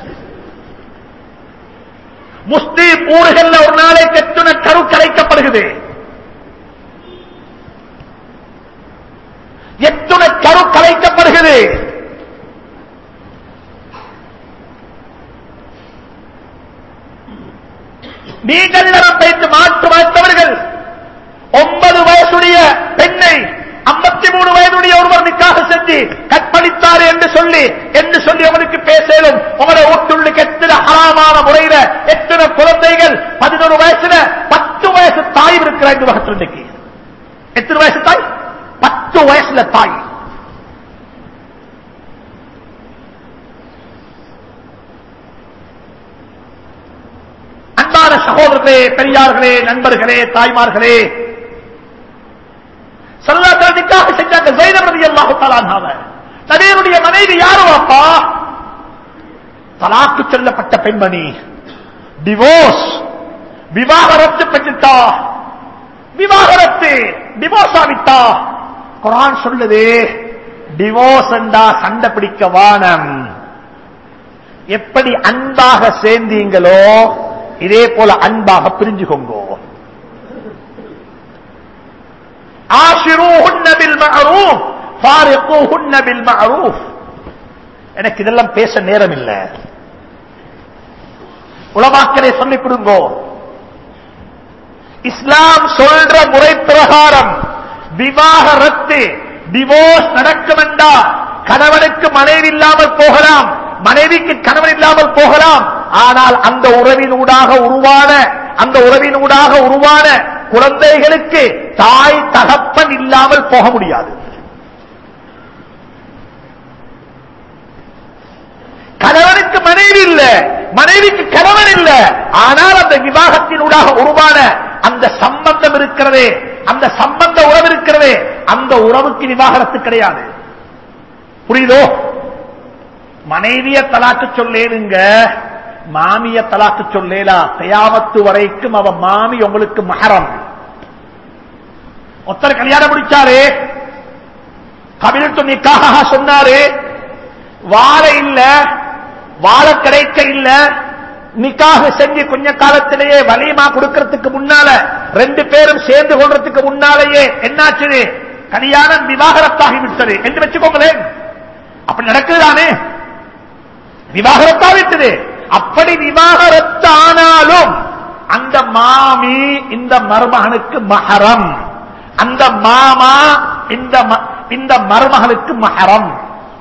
முஸ்லீம் ஊர்கள்ல ஒரு நாளைக்கு எத்தனை கரு கலைக்கப்படுகிறது எத்துணை கரு கலைக்கப்படுகிறது நீங்கள் வைத்து மாற்று வைத்தவர்கள் ஒன்பது வயசுடைய பெண்ணை ஐம்பத்தி மூணு வயதுடைய ஒருவர் நிக்காக செஞ்சு கற்பழித்தார் என்று சொல்லி என்று சொல்லி அவனுக்கு பேசலும் உங்களை வீட்டுள்ளுக்கு எத்தனை ஹராமான முறையில எத்தனை குழந்தைகள் பதினொரு வயசுல பத்து வயசு தாய் இருக்கிற இந்த உலகத்தில் இன்னைக்கு பத்து வயசுல தாய் அன்பான சகோதரர்களே பெரியார்களே நண்பர்களே தாய்மார்களே சல்லாத்தாவுக்காக செஞ்சாங்க ஜெயினப் ரதி அல்லாஹு தலான்ஹாவ நபியனுடைய மனைவி யாரோ அப்பா தலாக்கு சொல்லப்பட்ட பெண்மணி டிவோர்ஸ் விவாகரத்து பெற்றுட்டா விவாகரத்து டிவோர்ஸ் ஆவிட்டா குரான் சொல்லுது டிவோர்ஸ் என்றா சண்டை பிடிக்க வானம் எப்படி அன்பாக சேர்ந்தீங்களோ இதே போல அன்பாக பிரிஞ்சுக்கோங்கோ ஆஷிரூஹுன்ன பில் மஅரூஃப் ஃபாரிகூஹுன்ன பில் மஅரூஃப் எனக்கு இதெல்லாம் பேச நேரம் இல்ல உலமாக்களே சொல்லிக் கொடுங்கோ இஸ்லாம் சொல்ற முறை பிரகாரம் விவாகரத்து டிவோர்ஸ் நடக்கும் என்றா கணவனுக்கு மனைவி இல்லாமல் போகலாம் மனைவிக்கு கணவன் இல்லாமல் போகலாம் ஆனால் அந்த உறவினூடாக உருவான அந்த உறவினூடாக உருவான குழந்தைகளுக்கு தாய் தகப்பன் இல்லாமல் போக முடியாது கணவனுக்கு மனைவி இல்ல மனைவிக்கு கணவன் இல்ல ஆனால் அந்த விவாகத்தினூடாக உருவான அந்த சம்பந்தம் இருக்கிறதே அந்த சம்பந்த உறவு இருக்கிறதே அந்த உறவுக்கு விவாகரத்து கிடையாது புரியுதோ மனைவிய தலாக்கு சொல்லேனுங்க மாமிய தலாக்கு சொல்லேலா தயாமத்து வரைக்கும் அவ மாமி உங்களுக்கு மகரம் ஒருத்தர் கல்யாணம் முடிச்சாரு கபிலத்து நிக்காக சொன்னாரு வாழ இல்ல வாழ கிடைக்க இல்ல நிக்காக செஞ்சு கொஞ்ச காலத்திலேயே வலிமா கொடுக்கறதுக்கு முன்னால ரெண்டு பேரும் சேர்ந்து கொள்றதுக்கு முன்னாலேயே என்னாச்சு கல்யாணம் விவாகரத்தாகி விட்டது என்று வச்சுக்கோங்களேன் அப்படி நடக்குதுதானே விவாகரத்தா விட்டது அப்படி விவாகரத்தானாலும் அந்த மாமி இந்த மருமகனுக்கு மகரம் அந்த மாமா இந்த ம- இந்த மருமகனுக்கு மகரம்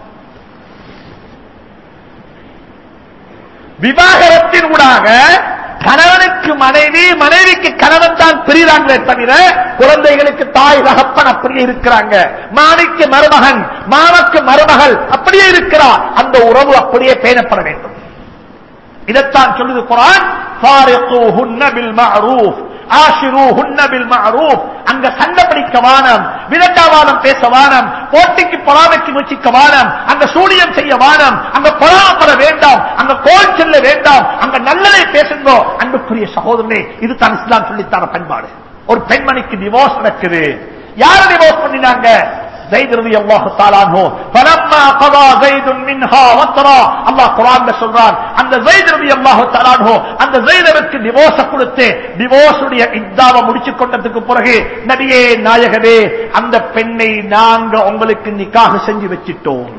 விவாகரத்தின் ஊடாக கணவனுக்கு மனைவி மனைவிக்கு கணவன் தான் பிரிகிறாங்களே தவிர குழந்தைகளுக்கு தாய் தகப்பன் அப்படியே இருக்கிறாங்க மாமிக்கு மருமகன் மாமக்கு மருமகள் அப்படியே இருக்கிறார் அந்த உறவு அப்படியே பேணப்பட வேண்டும் இதைத்தான் சொல்லுது குரான் ஃபாரிகூஹுன்ன பில் மஅரூஃப் ஆஷிரூஹுன்ன பில் மஅரூஃப் அங்க சண்டை பிடிக்க வானம் விதட்டாவாதம் பேச வானம் போட்டிக்கு பொறாமைக்கு முயற்சிக்க வானம் அங்க சூனியம் செய்ய வானம் அங்க பொறாமப்பட வேண்டாம் அங்க கோல் செல்ல வேண்டாம் அங்க நல்லதை பேசுங்கோ அன்புக்குரிய சகோதரனே இது தான் இஸ்லாம் சொல்லித்தார பண்பாடு ஒரு பெண்மணிக்கு டிவோர்ஸ் நடக்குது யார டிவோர்ஸ் பண்ணினாங்க زيد رضي الله تعالى عنه فلما قضى زيد منها وطرا அல்லாஹ் குர்ஆன்ல சொல்றான் அந்த زيد رضي الله تعالى عنه அந்த زيدருக்கு டிவோர்ஸ் கொடுத்து டிவோர்ஸ் உடைய இத்தாவை முடிச்சு கொண்டதுக்கு பிறகு நபியே நாயகவே அந்த பெண்ணை நாங்க உங்களுக்கு நிக்காக செஞ்சு வச்சிட்டோம்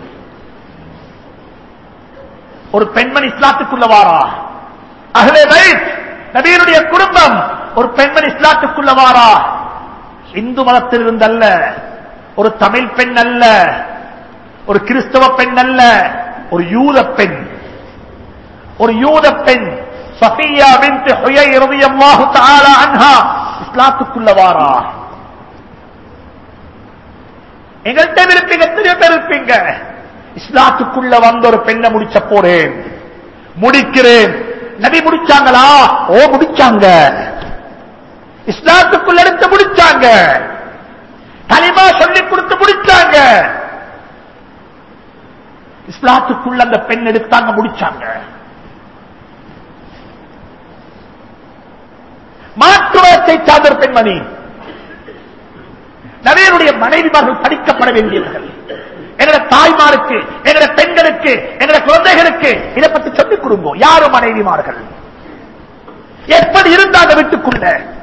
ஒரு பெண்மணி இஸ்லாத்துக்குள்ள வாரா அஹ்லே பைத் நபியினுடைய குடும்பம் ஒரு பெண்மணி இஸ்லாத்துக்குள்ள வாரா இந்து மதத்தில் இருந்தல்ல ஒரு தமிழ் பெண் அல்ல ஒரு கிறிஸ்தவ பெண் அல்ல ஒரு யூத பெண் ஒரு யூத பெண் சஃபியா பின்த் ஹுயை ரலியல்லாஹு தஆலா அன்ஹா இஸ்லாத்துக்குள்ள வாரா எங்கள்கிட்ட இருப்பீங்க எத்தனை பேர் இருப்பீங்க இஸ்லாத்துக்குள்ள வந்த ஒரு பெண்ணை முடிச்ச போறேன் முடிக்கிறேன் நபி முடிச்சாங்களா ஓ முடிச்சாங்க இஸ்லாத்துக்குள்ள எடுத்து முடிச்சாங்க கலிமா சொல்லி கொடுத்து முடிச்சாங்க இஸ்லாத்துக்குள்ள அந்த பெண் எடுத்தாங்க முடிச்சாங்க மாற்றுவத்தை சார்ந்த ஒரு பெண்மணி நவீனுடைய மனைவிமார்கள் படிக்கப்பட வேண்டியவர்கள் எங்கட தாய்மாருக்கு எங்கட பெண்களுக்கு எங்கட குழந்தைகளுக்கு இதை பற்றி சொல்லிக் கொடுங்க யாரு மனைவிமார்கள் எப்படி இருந்தாங்க வீட்டுக்குள்ள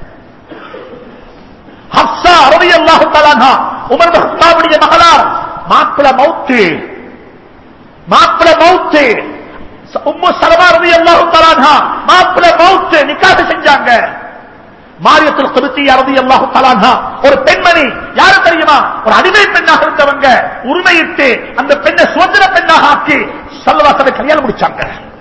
ஹப்சா ரவி அல்லாஹு தலானா உமர் ஹப்சாவுடைய மகளார் மாப்பிள மௌத்து மாப்பிள மௌத்து உம்மு சலமா ரவி அல்லாஹு தலானா மாப்பிள மௌத்து நிக்காது செஞ்சாங்க மாரியத்தில் கொடுத்தி அரதி அல்லாஹு தலானா ஒரு பெண்மணி யாரு தெரியுமா ஒரு அடிமை பெண்ணாக இருந்தவங்க உரிமையிட்டு அந்த பெண்ணை சுதந்திர பெண்ணாக ஆக்கி சல்லவாசனை கல்யாணம் முடிச்சாங்க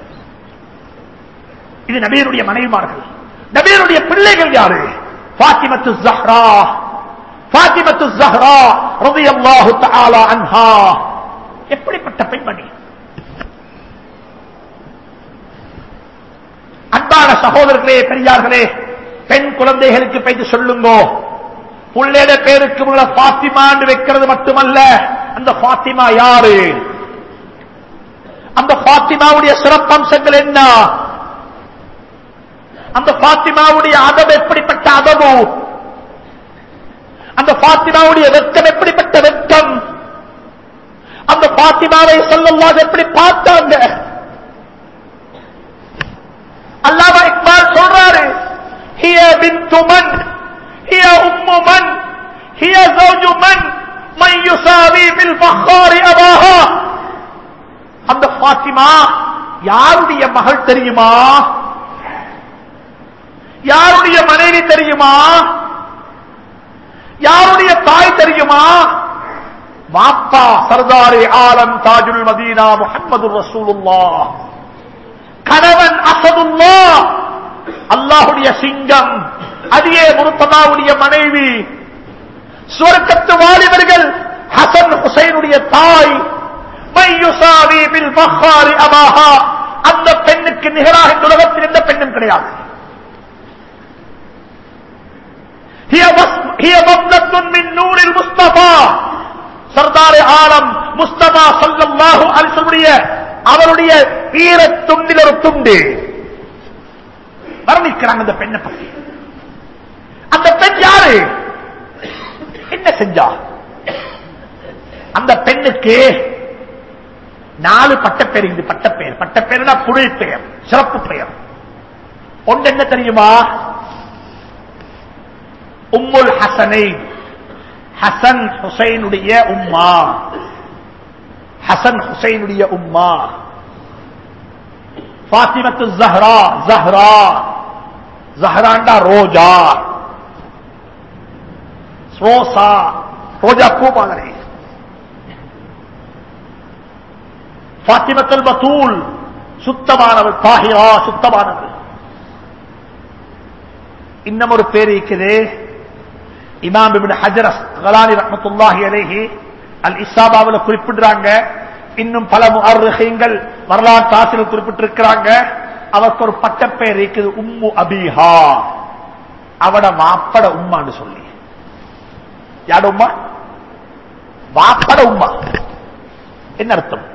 இது நபீருடைய மனைவிமார்கள் நபீருடைய பிள்ளைகள் யாரு பாத்திமத்து ஜஹ்ரா ஃபாத்திமத்து ஜஹ்ரா ரலியல்லாஹு தஆலா அன்ஹா எப்படிப்பட்ட பெண்மணி அன்பான சகோதரர்களே பெரியார்களே பெண் குழந்தைகளுக்கு போய்த்து சொல்லுங்கோ புள்ளைட பேருக்கு உள்ள பாத்திமான்னு வைக்கிறது மட்டுமல்ல அந்த பாத்திமா யாரு அந்த பாத்திமாவுடைய சிறப்பம்சங்கள் என்ன அந்த பாத்திமாவுடைய அதம் எப்படிப்பட்ட அதமு அந்த பாத்திமாவுடைய வெட்கம் எப்படிப்பட்ட வெட்கம் அந்த பாத்திமாவை சொல்லலாம் எப்படி பார்த்தாங்க அல்லாம இக்பால் சொல்றாரு ஹிய பின்து மன் ஹிய உம்மு மன் ஹிய ஜௌஜு மன் மன் யுசாவி பில் ஃபخாரி அபாஹா அந்த பாத்திமா யாருடைய மகள் தெரியுமா யாருடைய மனைவி தெரியுமா யாருடைய தாய் தெரியுமா வாப்பா சர்தாரி ஆலம் தாஜுல் மதீனா முஹம்மது ரசூலுல்லாஹ் கணவன் அசதுல்லா அல்லாஹுடைய சிங்கம் அடியே முருத்தமாவுடைய மனைவி சுவர்க்கத்து வாலிபர்கள் ஹசன் ஹுசைனுடைய தாய் மையுசாவி பில் மஹாரி அபாஹா அந்த பெண்ணுக்கு நிகராக இந்த உலகத்தில் எந்த பெண்ணும் கிடையாது هي وص- هي مبنة من نور المصطفى சர்தார் ஆலம் முஸ்தபா சல்லல்லாஹு அலிசனுடைய அவருடைய ஈர துண்டில் ஒரு துண்டு வர்ணிக்கிறாங்க அந்த பெண்ணை பத்தி அந்த பெண் யாரு என்ன செஞ்சா அந்த பெண்ணுக்கு நாலு பட்டப்பேர் இது பட்டப்பேர் பட்டப்பேர்னா புனை பெயர் சிறப்பு பெயர் ஒன்று என்ன தெரியுமா உம்முல் ஹசனை ஹசன் ஹுசைனுடைய உம்மா ஹசன் ஹுசைனுடைய உம்மா ஃபாத்திமத்து ஜஹ்ரா ஜஹ்ரா ஜஹ்ராண்டா ரோஜா ரோசா ரோஜா பூ மாதிரி ஃபாத்திமத்துல் பத்தூல் சுத்தமானவள் தாஹிரா சுத்தமானவள் இன்னும் ஒரு பேர் இருக்குது இமாம் இப்னு ஹஜர் அஸ்கலானி ரஹ்மத்துல்லாஹி அலைஹி அல் இசாபாவில் குறிப்பிடுறாங்க இன்னும் பல முஅர்ரிஹீன்கள் வரலாற்று ஆசிரியர் குறிப்பிட்டிருக்கிறாங்க அவருக்கு ஒரு பட்டப்பெயர் இருக்குது உம்மு அபிஹா அவட வாப்பட உம்மான்னு சொல்லி யாட உம்மா வாப்பட உம்மா என்ன அர்த்தம்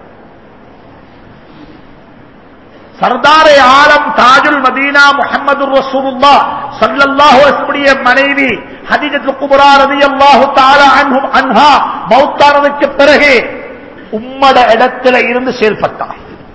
சர்தாரே ஆலம் தாஜுல் மதீனா முஹம்மது ரசூலுல்லா ஸல்லல்லாஹு அலைஹி மனைவி ஹதீஜத்துல் குப்ரா ரலியல்லாஹு தஆலா அன்ஹும் அன்ஹா மௌத்தானதுக்கு பிறகு உம்மட இடத்துல இருந்து செயல்பட்டார்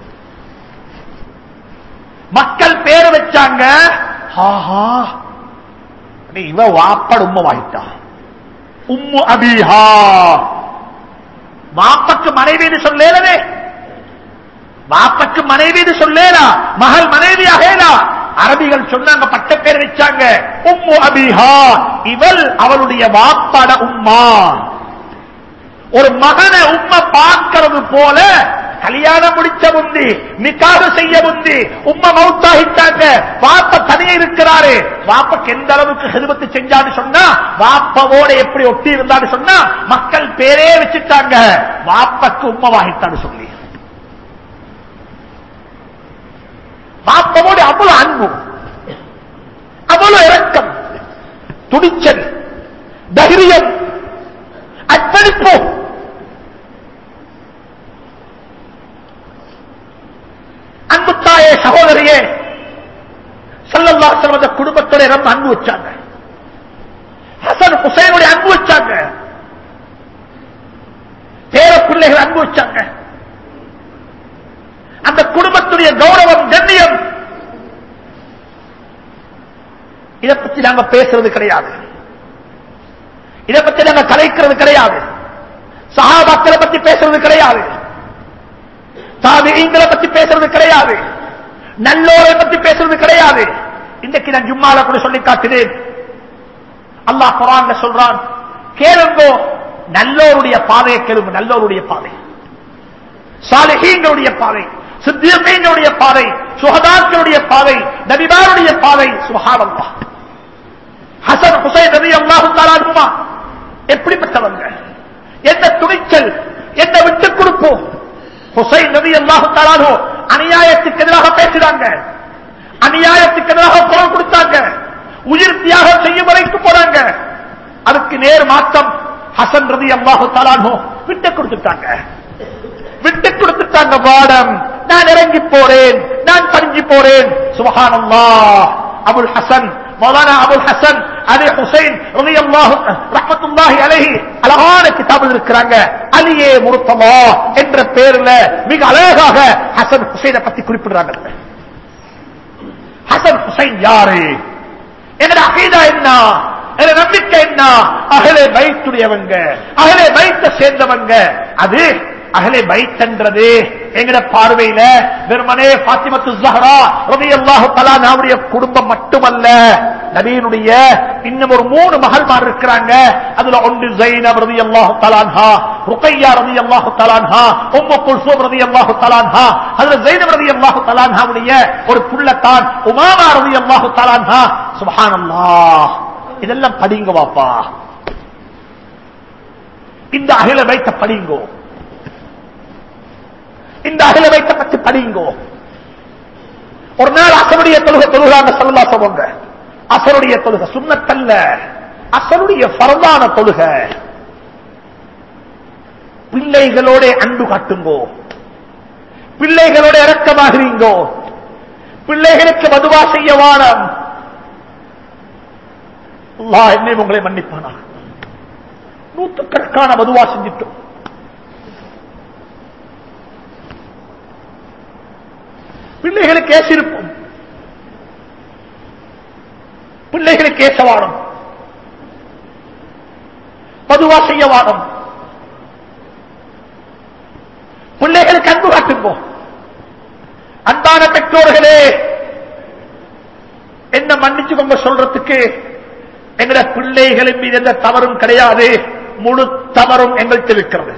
மக்கள் பேர் வச்சாங்க ஆஹா அடே, இவ வாப்பட உம்மவாயிட்டா உம்மு அபிஹா வாப்பக்கு மனைவின்னு சொல்லேலவே வாப்பக்கு மனைவி சொல்லேனா மகள் மனைவியாகேனா அரபிகள் சொன்னாங்க பட்ட பேர் வச்சாங்க உம்மு அபிஹா இவள் அவளுடைய வாப்பாட உம்மா ஒரு மகனை உம்மை பார்க்கிறது போல கல்யாணம் முடிச்ச முந்தி நிக்காது செய்ய முந்தி உம்மை மவுத்தாகிட்டாங்க வாப்ப தனியே இருக்கிறாரு வாப்பக்கு எந்த அளவுக்கு ஹெருமத்து செஞ்சான்னு சொன்னா வாப்பவோட எப்படி ஒட்டி இருந்தான்னு சொன்னா மக்கள் பேரே வச்சுட்டாங்க வாப்பக்கு உம்மவாகிட்டான்னு சொல்லி பாப்பவோடு அவ்வளவு அன்பு அவ்வளவு இரக்கம் துணிச்சல் தைரியம் அர்ப்பணிப்பு அன்பு தாயே சகோதரியே சல்லல்லா செல்வத குடும்பத்தோட ரொம்ப அன்பு வச்சாங்க ஹசன் ஹுசைனுடைய அன்பு வச்சாங்க பேர பிள்ளைகள் அன்பு வச்சாங்க அந்த குடும்பத்துடைய கௌரவம் கண்ணியம் இதை பத்தி நாங்க பேசுறது கிடையாது இதை பத்தி நாங்க கலைக்கிறது கிடையாது சகாபாக்களை பத்தி பேசுறது கிடையாது தாவிகளை பத்தி பேசுறது கிடையாது நல்லோரை பத்தி பேசுறது கிடையாது இன்னைக்கு நான் ஜும்மால கூட சொல்லி காட்டினேன் அல்லாஹ் குரான்ல சொல்றான் கேளுங்கோ நல்லோருடைய பாதையை கேளுங்க நல்லோருடைய பாதை சாலிஹீங்களுடைய பாதை சித்தியமீங்களுடைய பாதை சுகதாக்களுடைய பாதை நபிமாருடைய பாதை சுகானல்லா ஹசன் ஹுசைன் நபி அல்லாஹு தாலாகுமா எப்படிப்பட்டவங்க எந்த துணிச்சல் எந்த விட்டுக் கொடுப்பு ஹுசைன் நபி அல்லாஹு தாலானோ அநியாயத்துக்கு எதிராக பேசுறாங்க அநியாயத்துக்கு எதிராக குரல் கொடுத்தாங்க உயிர் தியாகம் செய்யும் வரைக்கும் போறாங்க அதுக்கு நேர் மாற்றம் ஹசன் ரதி அல்லாஹு தாலானோ விட்டு கொடுத்துட்டாங்க விட்டு கொடுத்துட்டாங்க பாடம் நான் இறங்கி போறேன் நான் பறிஞ்சு போறேன் சுபஹான் அபுல் ஹசன் மௌலானா அபுல் ஹசன் அலி ஹுசைன் ரலியல்லாஹு ரஹ்மத்துல்லாஹி அலைஹி அழகான கிதாபில் இருக்கிறாங்க அலியே முருத்தமா என்ற பெயர்ல மிக அழகாக ஹசன் ஹுசைனை பத்தி குறிப்பிடுறாங்க ஹசன் ஹுசைன் யாரு எங்கட அகீதா என்ன எங்க நம்பிக்கை என்ன அகலே பைத்துடையவங்க அகலே பைத்த சேர்ந்தவங்க அது அகலே பைத்தன்றது எங்கட பார்வையில வெறுமனே பாத்திமத்து ஜஹரா ரவி அல்லாஹு தலானாவுடைய குடும்பம் மட்டுமல்ல நபீனுடைய இன்னும் ஒரு மூணு மகள்மார் இருக்கிறாங்க அதுல ஒன்று ஜைனப் ரதி அல்லாஹு தலான்ஹா ருக்கையா ரதி அல்லாஹு தலான்ஹா உம்மு குல்சூம் ரதி அல்லாஹு தலான்ஹா அதுல ஜைனப் ரதி அல்லாஹு தலான்ஹாவுடைய ஒரு புள்ளத்தான் உமாமா ரதி அல்லாஹு தலான்ஹா சுபஹானல்லாஹ் இதெல்லாம் படிங்க வாப்பா இந்த அகில வைத்த படிங்கோ இந்த அகில வைத்த பற்றி படிங்கோ ஒரு நாள் அசருடைய தொழுகை தொழுகாங்க சொல்லலா சொல்லுங்க அசருடைய தொழுகை சுண்ணத்தல்ல அசருடைய பரவான தொழுகை பிள்ளைகளோட அன்பு காட்டுங்கோ பிள்ளைகளோட இறக்கமாகிறீங்கோ பிள்ளைகளுக்கு மதுவா செய்ய வாரம் அல்லாஹ் என்னை உங்களை மன்னிப்பானா நூற்றுக்கணக்கான மதுவா செஞ்சிட்டோம் பிள்ளைகளுக்கு ஏசிருப்போம் பிள்ளைகளுக்கு ஏசவாடும் மதுவா செய்ய வாடும் பிள்ளைகளுக்கு அன்பு காட்டுங்கோ அன்பான பெற்றோர்களே என்ன மன்னிச்சுக்கோங்க சொல்றதுக்கு எங்கட பிள்ளைகளின் மீது எந்த தவறும் கிடையாது முழு தவறும் எங்கள்கிட்ட இருக்கிறது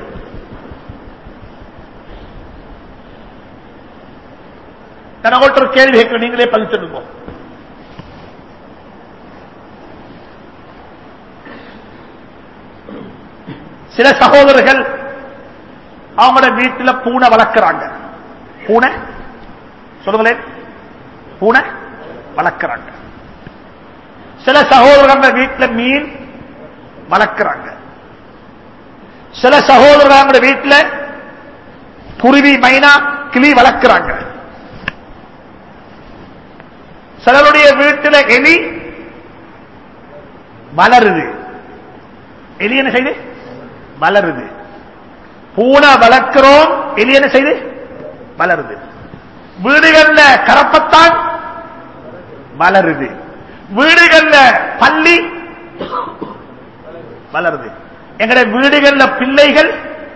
நான் உங்கள்கிட்ட ஒரு கேள்வி கேட்கிறேன் நீங்களே பதில் சொல்லுங்க சில சகோதரர்கள் அவங்களோட வீட்டுல பூனை வளர்க்கிறாங்க பூனை சொல்லுங்களேன் பூனை வளர்க்கிறாங்க சில சகோதரர்கள் வீட்டுல மீன் வளர்க்கிறாங்க சில சகோதரர்கள் வீட்டுல குருவி மைனா கிளி வளர்க்கிறாங்க சிலருடைய வீட்டுல எலி வளருது எலி என்ன செய்து வளருது பூனை வளர்க்கிறோம் எலி என்ன செய்து வளருது வீடுகள்ல கரப்பத்தான் வளருது வீடுகள்ல பள்ளி வளருது எங்கட வீடுகள்ல பிள்ளைகள்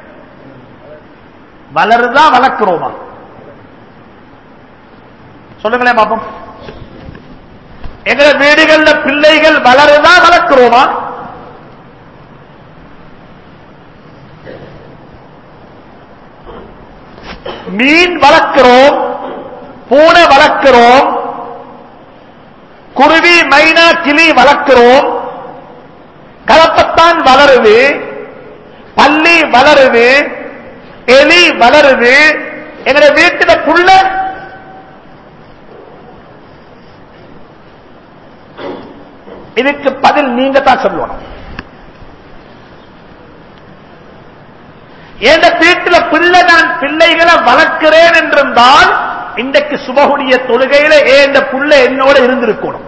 வளருதா வளர்க்கிறோமா சொல்லுங்களேன் பாப்போம் எங்கட வீடுகள்ல பிள்ளைகள் வளருதா வளர்க்கிறோமா மீன் வளர்க்கிறோம் பூனை வளர்க்கிறோம் குருவி மைனா கிளி வளர்க்கிறோம் கலப்பத்தான் வளருது பள்ளி வளருது எலி வளருது எங்க வீட்டுல புள்ள இதுக்கு பதில் நீங்க தான் சொல்லணும் எந்த வீட்டுல பிள்ளை நான் பிள்ளைகளை வளர்க்கிறேன் என்றிருந்தால் இன்றைக்கு சுபகுடைய தொழுகையில ஏந்த புள்ள என்னோட இருந்திருக்கணும்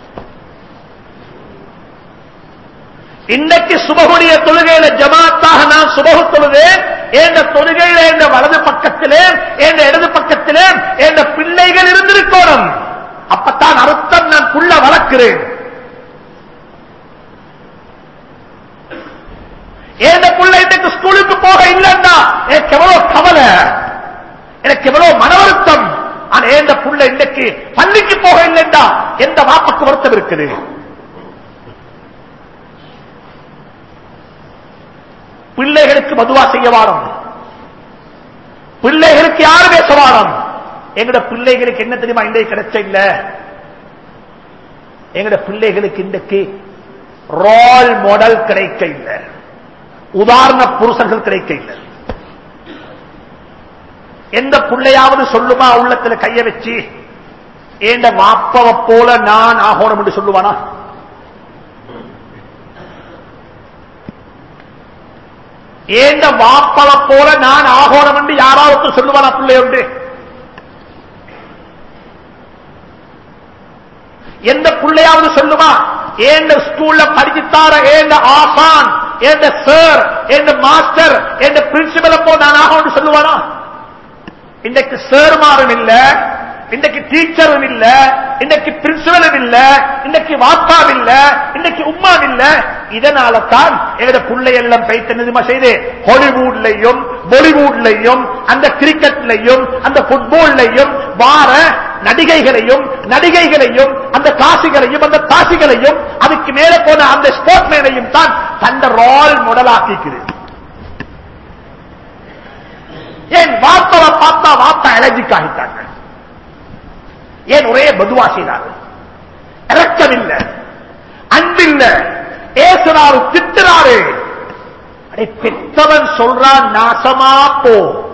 இன்னைக்கு சுபகுடைய தொழுகையில ஜமாத்தாக நான் சுபகு தொழுவேன் என்ற தொழுகையில என்ற வலது பக்கத்திலே என்ற இடது பக்கத்திலே என்ற பிள்ளைகள் இருந்திருக்கணும் அப்பத்தான் அர்த்தம் நான் புள்ள வளர்க்கிறேன் ஏந்த புள்ள இன்னைக்கு ஸ்கூலுக்கு போக இல்லைன்னா எனக்கு எவ்வளவு கவலை எனக்கு எவ்வளவு மன வருத்தம் ஆனா ஏந்த புள்ள இன்னைக்கு பள்ளிக்கு போக இல்லைன்னா எந்த வாப்புக்கு வருத்தம் இருக்குது பிள்ளைகளுக்கு மதுவா செய்ய வாரம் பிள்ளைகளுக்கு யாரு பேச வாரம் எங்கட பிள்ளைகளுக்கு என்ன தெரியுமா இன்றைக்கு கிடைச்ச இல்ல எங்கட பிள்ளைகளுக்கு இன்றைக்கு ரோல் மாடல் கிடைக்க இல்லை உதாரண புருஷர்கள் கிடைக்க இல்லை எந்த பிள்ளையாவது சொல்லுமா உள்ளத்துல கைய வச்சு ஏண்ட மாப்பவ போல நான் ஆகணும் என்று சொல்லுவானா ஏண்ட வாப்பவ போல நான் ஆகணும் என்று யாராவது சொல்லுவானா பிள்ளை உண்டு எந்த பிள்ளையாவது சொல்லுமா ஏண்ட ஸ்கூல்ல படிச்சுத்தார ஏண்ட ஆசான் ஏண்ட சார் ஏண்ட மாஸ்டர் ஏண்ட பிரின்சிபல் போ நான் ஆகணும்னு சொல்லுவானா இன்றைக்கு சேர்மாரும் இல்ல இன்றைக்கு டீச்சரும் இல்ல இன்றைக்கு பிரின்சிபலும் இல்ல இன்றைக்கு வாப்பாவும் இல்ல இன்றைக்கு உம்மாவும் இல்ல இதனால தான் எங்க பிள்ளை எல்லாம் பைத்த நிதிமா செய்து ஹாலிவுட்லையும் பாலிவுட்லையும் அந்த கிரிக்கெட்லையும் அந்த புட்பால்லையும் வார நடிகைகளையும் நடிகைகளையும் அந்த காசிகளையும் அந்த காசிகளையும் அதுக்கு மேல போன அந்த ஸ்போர்ட் மேனையும் தான் தந்த ரோல் மாடலாக்கிக்குது ஏன் வார்த்தவை பார்த்தா வார்த்தா அலர்ஜிக் ஆகிட்டாங்க ஏன் ஒரே பதுவா செய்தாரு இறக்கமில்ல அன்பில்ல ஏசுறாரு திட்டுறாரு அடே பெத்தவன் சொல்றான் நாசமா போ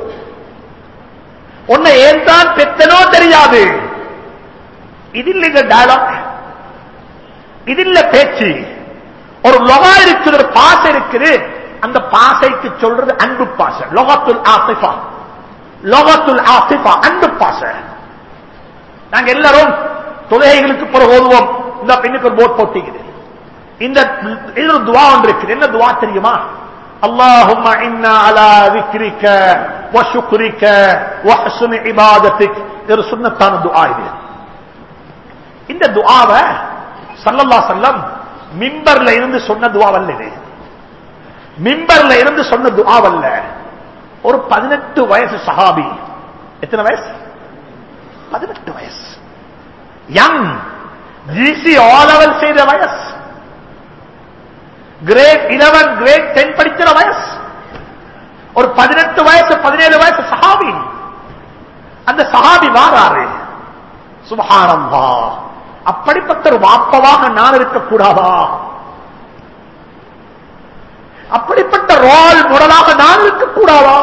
உன்னை ஏன் தான் பெத்தனோ தெரியாது இதில் இந்த டயலாக் இதில் பேச்சு ஒரு லொகா இருக்குது ஒரு பாசை இருக்குது அந்த பாசைக்கு சொல்றது அன்பு பாசை லொகத்துல் ஆசிஃபா லொகத்துல் ஆசிஃபா அன்பு பாசை நாங்க எல்லாரும் தொழுகைகளுக்கு பிறகு ஓதுவோம் இந்த பெண்ணுக்கு ஒரு போட் போட்டிக்குது இந்த இது ஒரு துவா ஒன்று இருக்குது என்ன துவா தெரியுமா اللهم إنا على ذكرك وشكرك وحسن عبادتك இது சுன்னத்தான துஆ இது இந்த துஆவை சல்லல்லா செல்லம் மிம்பர்ல இருந்து சொன்ன துவாவல்ல இது மிம்பர்ல இருந்து சொன்ன துஆவல்ல ஒரு பதினெட்டு வயசு சஹாபி எத்தனை வயசு பதினெட்டு வயசு யங் ஜிசி ஆலவல் செய்த வயசு கிரேட் இலவன் கிரேட் டென் படிக்கிற வயசு ஒரு பதினெட்டு வயசு பதினேழு வயசு சஹாபி அந்த சஹாபி வாராரு சுபஹானல்லா அப்படிப்பட்ட ஒரு வாப்பவாக நான் இருக்கக்கூடாதா அப்படிப்பட்ட ரோல் முடலாக நான் இருக்கக்கூடாதா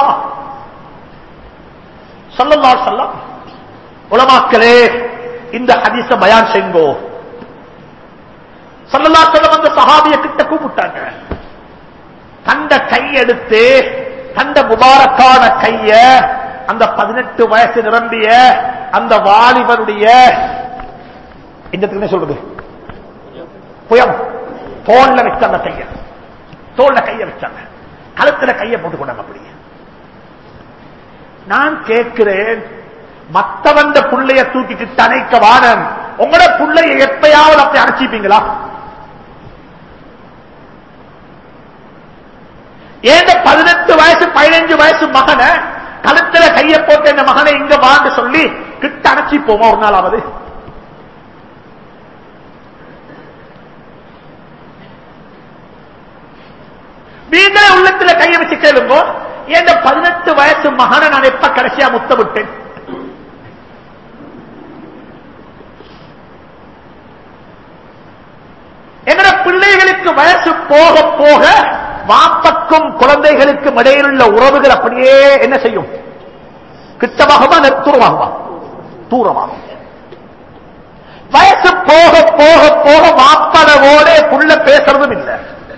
சொல்லல்லா சொல்லம் உலமாக்களே இந்த ஹதீஸ பயான் செய்ங்கோ சொல்லல்லா சொல்லம் அந்த சஹாபிய கிட்ட கூப்பிட்டாங்க தண்ட கையெடுத்து தண்ட முபாரக்கான கைய அந்த பதினெட்டு வயசு நிரம்பிய அந்த வாலிபனுடைய இந்த என்ன சொல்றது புயம் தோல்ல வச்ச அந்த கைய தோல்ல கைய வச்சாங்க கழுத்துல கைய போட்டு கொண்டாங்க அப்படியே நான் கேட்கிறேன் மத்தவந்த புள்ளைய தூக்கிக்கிட்டு அணைக்க வானம் உங்களோட புள்ளைய எப்பயாவது அப்படி அணைச்சிப்பீங்களா ஏன் பதினெட்டு வயசு பதினஞ்சு வயசு மகனை கழுத்துல கைய போட்டு இந்த மகனை இங்க வான்னு சொல்லி கிட்ட அணைச்சி போமா ஒரு நாளாவது நீங்களே உள்ளத்துல கைய வச்சு கேளுங்க ஏன் பதினெட்டு வயசு மகனை நான் எப்ப கடைசியா முத்த விட்டேன் எங்கட பிள்ளைகளுக்கு வயசு போக போக வாப்பக்கும் குழந்தைகளுக்கும் இடையில் உள்ள உறவுகள் அப்படியே என்ன செய்யும் கிட்டமாகவா தூரமாகுமா தூரமாகும் வயசு போக போக போக வாப்படவோட புள்ள பேசுறதும் இல்லை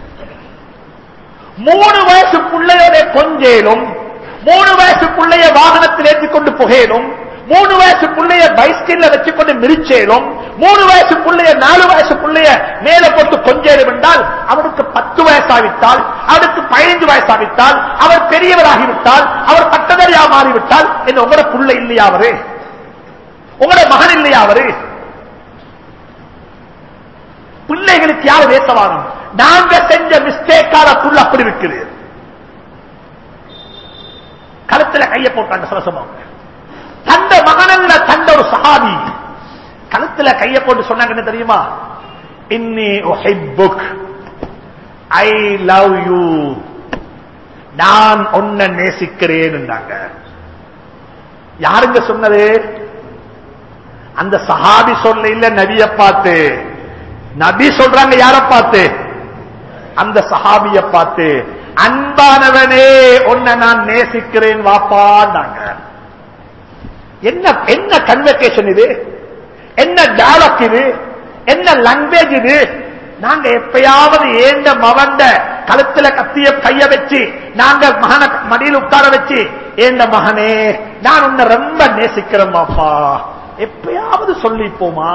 மூணு வயசு பிள்ளையோட கொஞ்சேலும் மூணு வயசு பிள்ளைய வாகனத்தில் ஏற்றிக்கொண்டு புகையிலும் மூணு வயசு பிள்ளைய பைஸ்கில்ல வச்சுக்கொண்டு மிரிச்சேலும் மூணு வயசு பிள்ளைய நாலு வயசு பிள்ளைய மேல போட்டு கொஞ்சேலும் என்றால் அவருக்கு பத்து வயசாவிட்டால் அவருக்கு பதினைந்து வயசாவிட்டால் அவர் பெரியவராகிவிட்டால் அவர் பட்டதறியா மாறிவிட்டால் என்ன உங்களோட புள்ள இல்லையா அவரு உங்களோட மகன் இல்லையா அவரு பிள்ளைகளுக்கு யாரு தேசவாதம் நாங்க செஞ்ச மிஸ்டேக்கால புள்ள அப்படி இருக்குது கழுத்துல கைய போட்டாங்க சரசமாக தந்த மகனல்ல தந்த ஒரு சஹாபி கழுத்துல கைய போட்டு சொன்னாங்க என்ன தெரியுமா இன்னி புக் ஐ லவ் யூ நான் ஒன்ன நேசிக்கிறேன் யாருங்க சொன்னது அந்த சஹாபி சொல்ல இல்ல நபிய பார்த்து நபி சொல்றாங்க யார பார்த்து அந்த சஹாபிய பார்த்து அன்பானவனே உன்னை நான் நேசிக்கிறேன் வாப்பாண்டாங்க என்ன என்ன கன்வெகேஷன் இது என்ன டயலாக் இது என்ன லாங்குவேஜ் இது நாங்க எப்பயாவது ஏந்த மவண்ட கழுத்துல கத்திய கைய வச்சு நாங்க மகனை மடியில் உட்கார வச்சு ஏந்த மகனே நான் உன்னை ரொம்ப நேசிக்கிறேன் பாப்பா எப்பயாவது சொல்லிப்போமா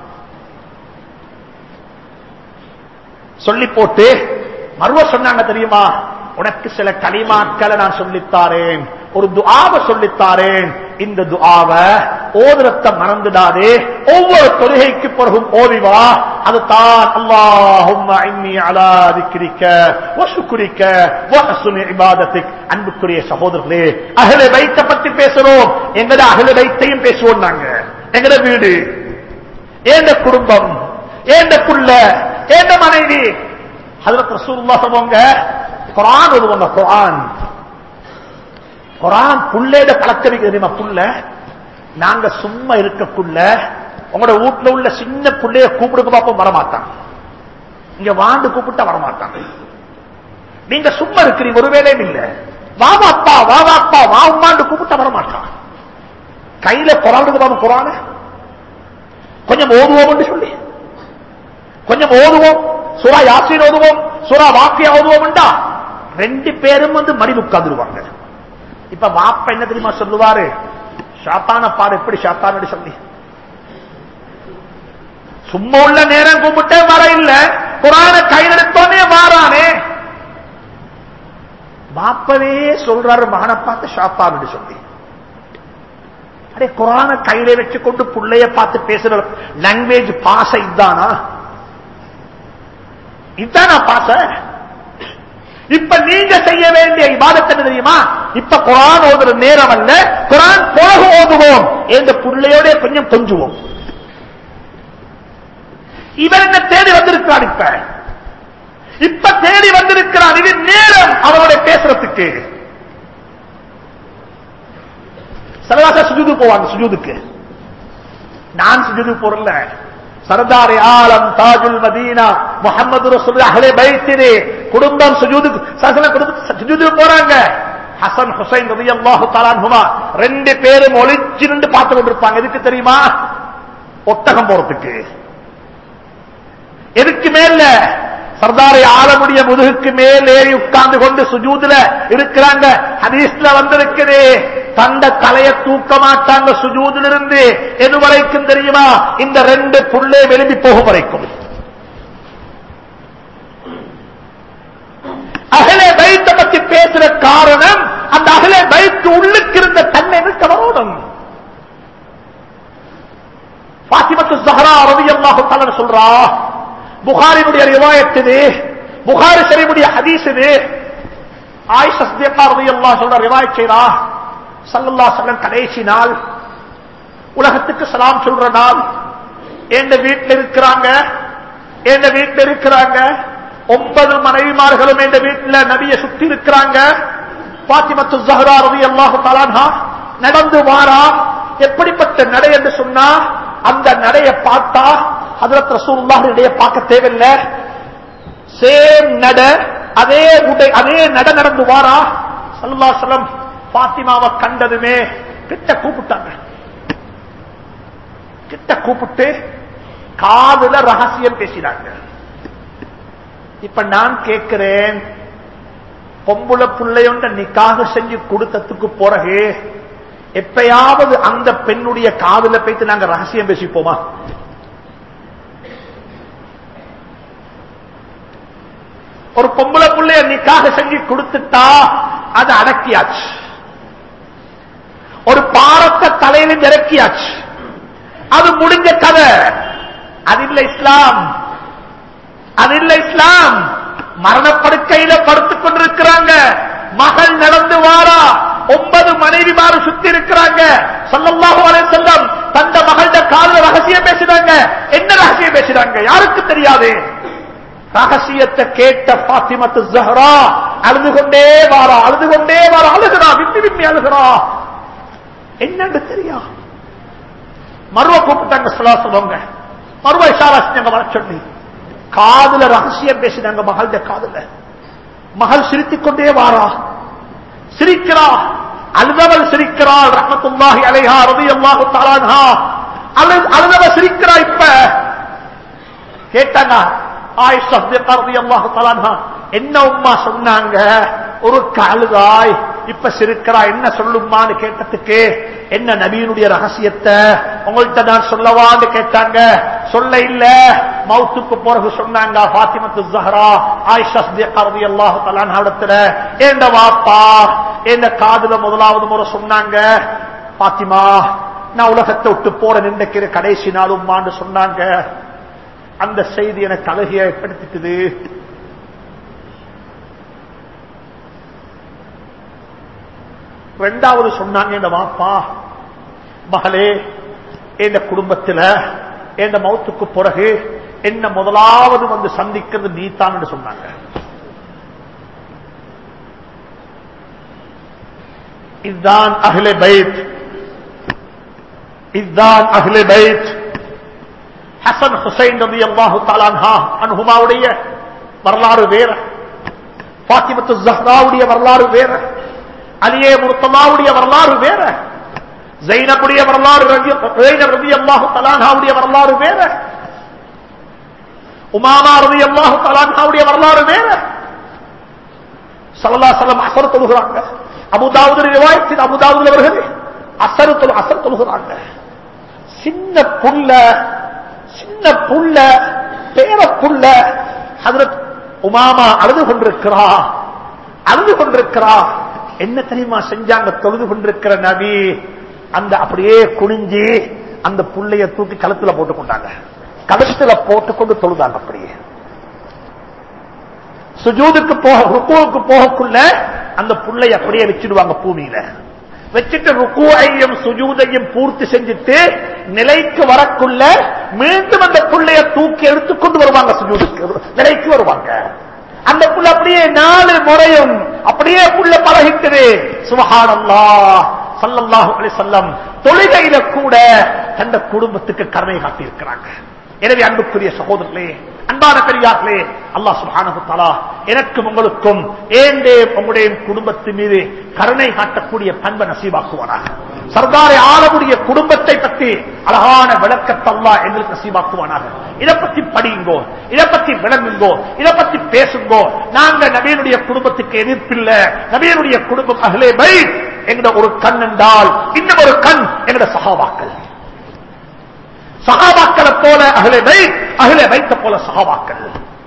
சொல்லி போட்டு மறுவ சொன்னாங்க தெரியுமா உனக்கு சில களிமாக்களை நான் சொல்லித்தாரேன் ஒரு துஆவை சொல்லித்தாரேன் இந்த துஆவை ஓதுரத்தை மறந்துடாதே ஒவ்வொரு தொழுகைக்கு பிறகும் ஓதிவா அதுதான் அல்லாஹும்ம இன்னி அலா திக்ரிக்க வ ஷுக்ரிக்க வ ஹஸ்னி இபாதத்திக் அன்புக்குரிய சகோதரர்களே அஹ்ல பைத்த பத்தி பேசுறோம் எங்கட அஹ்ல பைத்தையும் பேசுவோம் நாங்க எங்கட வீடு ஏண்ட குடும்பம் ஏண்ட புள்ள ஏண்ட மனைவி ஹஜரத் ரசூலுல்லாஹ் சொல்லுவாங்க குர்ஆன் ஓதுவாங்க குர்ஆன் குர்ஆன் புள்ளையோட பழக்க வைக்க தெரியுமா புள்ள நாங்க சும்மா இருக்கக்குள்ள உங்களோட வீட்டுல உள்ள சின்ன புள்ளைய கூப்பிடுங்க பாப்போம் வரமாட்டான் இங்க வாண்டு கூப்பிட்டா வரமாட்டான் நீங்க சும்மா இருக்கிறீங்க ஒரு வேலையும் இல்ல வாவாப்பா வாவாப்பா வா உமாண்டு கூப்பிட்டா வரமாட்டான் கையில குரான் பாப்போம் குரான கொஞ்சம் ஓதுவோம் சொல்லி கொஞ்சம் ஓதுவோம் சுரா யாசின் ஓதுவோம் சுரா வாக்கியா ஓதுவோம்டா ரெண்டு பேரும் வந்து மடி உட்கார்ந்துருவாங்க இப்ப வாப்ப என்ன தெரியுமா சொல்லுவாரு ஷாத்தான பாடு எப்படி ஷாத்தான் சொல்லி சும்மா உள்ள நேரம் கும்பிட்டே வர இல்ல குரான கையில் எடுத்தோன்னே வாரானே வாப்பவே சொல்றாரு மகனை பார்த்து ஷாத்தான் சொல்லி அடே குரான கையில வச்சு கொண்டு புள்ளைய பார்த்து பேசுற லாங்குவேஜ் பாச இதானா இதானா பாச இப்ப நீங்க செய்ய வேண்டிய இபாதத் என்ன தெரியுமா இப்ப குரான் ஓதுற நேரம் அல்ல குரான் போக ஓதுவோம் எந்த புள்ளையோட கொஞ்சம் கொஞ்சுவோம் இவர் என்ன தேடி வந்திருக்கிறார் இப்ப இப்ப தேடி வந்திருக்கிறார் இது நேரம் அவரோட பேசுறதுக்கு சரதாசா சுஜுது போவாங்க சுஜூதுக்கு நான் சுஜுது போறல சர்தாரி ஆலம் தாஜுல் மதீனா முகமது ரசூல் அஹ்லே பைத்தினே குடும்பம் சுஜூதுக்கு சசன குடும்பம் சுஜூது போறாங்க ஹசன் ஹுசைன் ரலியல்லாஹு தஆலா அன்ஹுமா ரெண்டு பேரும் ஒளிச்சு நின்று பார்த்து கொண்டிருப்பாங்க எதுக்கு தெரியுமா ஒட்டகம் போறதுக்கு எதுக்கு மேல சர்தாரி ஆலமுடைய முதுகுக்கு மேல் ஏறி உட்கார்ந்து கொண்டு சுஜூதுல இருக்கிறாங்க ஹதீஸ்ல வந்திருக்குது தந்த தலைய தூக்க மாட்டாங்க சுஜூதுல இருந்து எது வரைக்கும் தெரியுமா இந்த ரெண்டு புள்ளே விரும்பி போகும் வரைக்கும் அகலே பைத்த பத்தி பேசுற காரணம் அந்த அகலே பைத்து உள்ளுக்கு இருந்த தன்மை இருக்க வரணும் பாத்திமத்து ஜஹரா ரவி அல்லாஹு சொல்றா புகாரினுடைய ரிவாயத் இது புகாரி ஷரீஃபுடைய ஹதீஸ் இது ஆயிஷா சித்தியக்கா ரலியல்லாஹு சொல்ற ரிவாயத் செய்றா ஸல்லல்லாஹு அலைஹி வஸல்லம் கடைசி நாள் உலகத்துக்கு சலாம் சொல்ற நாள் எந்த வீட்டில் இருக்கிறாங்க எந்த வீட்டில் இருக்கிறாங்க ஒன்பது மனைவிமார்களும் எந்த வீட்டில் நபியை சுத்தி இருக்கிறாங்க பாத்திமத்து ஜஹரா ரலியல்லாஹு தஆலா நடந்து வாரா எப்படிப்பட்ட நடை என்று சொன்னா அந்த நடைய பார்த்தா ஹதரத் ரசூலுல்லாஹ் நடைய பார்க்க தேவையில்லை சேம் நட அதே உடை அதே நட நடந்து வாரா சல்லா சலம் பாத்திமாவை கண்டதுமே கிட்ட கூப்பிட்டாங்க கிட்ட கூப்பிட்டு காதுல ரகசியம் பேசினாங்க இப்ப நான் கேட்கிறேன் பொம்புல பிள்ளையொண்ட நிக்காக செஞ்சு கொடுத்ததுக்கு பிறகு எப்பயாவது அந்த பெண்ணுடைய காதுல போயிட்டு நாங்க ரகசியம் பேசிப்போமா ஒரு பொம்பளை புள்ளைய நிக்காக செஞ்சு கொடுத்துட்டா அது அடக்கியாச்சு ஒரு பாரத்தை தலையில இறக்கியாச்சு அது முடிஞ்ச கதை அது இல்ல இஸ்லாம் அது இல்ல இஸ்லாம் மரணப்படுக்கையில படுத்துக் கொண்டிருக்கிறாங்க மகள் நடந்து வாரா ஒன்பது மனைவிமாறு சுத்தி இருக்கிறாங்க சொல்லல்லாஹு அலைஹி செல்லம் தந்த மகள்கிட்ட காதுல ரகசியம் பேசுறாங்க என்ன ரகசியம் பேசுறாங்க யாருக்கு தெரியாது ரகசியத்தை கேட்ட பாத்திமத்து ஜஹரா அழுது கொண்டே வாரா அழுது கொண்டே வாரா அழுகிறா விம்மி விம்மி அழுகிறா என்னன்னு தெரியா மருவ கூப்பிட்டாங்க சொல்லா சொல்லுவாங்க மருவ இஷாரா செஞ்சாங்க வர சொல்லி காதுல ரகசியம் பேசினாங்க மகள்கிட்ட காதுல மகள் சிரித்துக் கொண்டே வாரா சிரிக்கிறா அழுதவள் சிரிக்கிறாள் ரஹமத்துல்லாஹி அலைஹா ரலியல்லாஹு தஆலா அழு அழுதவ சிரிக்கிறா இப்ப கேட்டாங்க ஆயிஷா ரலியல்லாஹு தஆலா என்ன உம்மா சொன்னாங்க ஒரு அழுதாய் இப்ப சிரிக்கிறா என்ன சொல்லுமான்னு கேட்டதுக்கு என்ன நபியினுடைய ரகசியத்தை உங்கள்கிட்ட நான் சொல்லவான்னு கேட்டாங்க சொல்ல இல்ல மவுத்துக்கு பிறகு சொன்னாங்க பாத்திமத்து ஜஹரா ஆயிஷா ரலியல்லாஹு தஆலா இடத்துல ஏண்ட வாப்பா என்ன காதுல முதலாவது முறை சொன்னாங்க பாத்திமா நான் உலகத்தை விட்டு போற நின்றுக்கிற கடைசி நாளும் சொன்னாங்க அந்த செய்தி எனக்கு அழகிய ஏற்படுத்திக்குது ரெண்டாவது சொன்னாங்க இந்த வாப்பா மகளே என் குடும்பத்தில் என் மௌத்துக்கு பிறகு என்ன முதலாவது வந்து சந்திக்கிறது நீத்தான் சொன்னாங்க இதுதான் அகிலே பைத் இதுதான் அகிலே பைத் ஹசன் ஹுசைன் ரபி அல்லாஹு தாலான்ஹா அன்ஹுமாவுடைய வரலாறு வேற பாத்திமத்து ஜஹ்ராவுடைய வரலாறு வேற அலியே முர்த்தமாவுடைய வரலாறு வேற ஜைனபுடைய வரலாறு ஜைனப் ரபி அல்லாஹு தலான்ஹாவுடைய வரலாறு வேற உமாமா ரபி அல்லாஹு தலான்ஹாவுடைய வரலாறு வேற சல்லா சலம் அசர் தொழுகிறாங்க அபுதாவுது ரிவாயத்தின் அபுதாவுதுல வருகிறது அசரு தொழு அசர் தொழுகிறாங்க சின்ன புள்ள சின்ன புள்ள பேர புள்ள ஹதரத் உமாமா அழுது கொண்டிருக்கிறா அழுது கொண்டிருக்கிறா என்ன தெரியுமா செஞ்சாங்க தொழுது கொண்டிருக்கிற நபி அந்த அப்படியே குனிஞ்சு அந்த புள்ளைய தூக்கி கழுத்துல போட்டுக் கொண்டாங்க கழுத்துல போட்டுக்கொண்டு தொழுதாங்க அப்படியே சுஜூதுக்கு போக ருக்குவுக்கு போகக்குள்ள அந்த புள்ளை அப்படியே வச்சிடுவாங்க பூமியில வச்சுட்டு ருக்குவையும் சுஜூதையும் பூர்த்தி செஞ்சுட்டு நிலைக்கு வரக்குள்ள மீண்டும் அந்த புள்ளைய தூக்கி எடுத்துக்கொண்டு வருவாங்க சுஜூதுக்கு நிலைக்கு வருவாங்க அந்த புள்ள அப்படியே நாலு முறையும் அப்படியே புள்ள பழகிட்டது சுபஹானல்லா சல்லல்லாஹு அலைஹி வஸல்லம் தொழுகையில கூட தந்த குடும்பத்துக்கு கருணை காட்டி இருக்கிறாங்க எனவே அன்புக்குரிய சகோதரர்களே அன்பான பெரியார்களே அல்லாஹ் சுப்ஹானஹு தஆலா எனக்கும் உங்களுக்கும் ஏண்டே உங்களுடைய குடும்பத்தின் மீது கருணை காட்டக்கூடிய பண்பை நசீபாக்குவானாக சர்தாரை ஆளக்கூடிய குடும்பத்தை பற்றி அழகான விளக்கத்தை அல்லாஹ் எங்களுக்கு நசீபாக்குவானாக இதை பத்தி படியுங்கோ இதை பத்தி விளங்குங்கோ இதை பத்தி பேசுங்கோ நாங்க நபியனுடைய குடும்பத்துக்கு எதிர்ப்பில்ல நபியனுடைய குடும்பம் அகலே பை எங்கட ஒரு கண் என்றால் இன்னும் ஒரு கண் எங்கட சகாபாக்கள் சகாபாக்களை போல அகலே வை அகலே வைத்த போல சகாபாக்கள்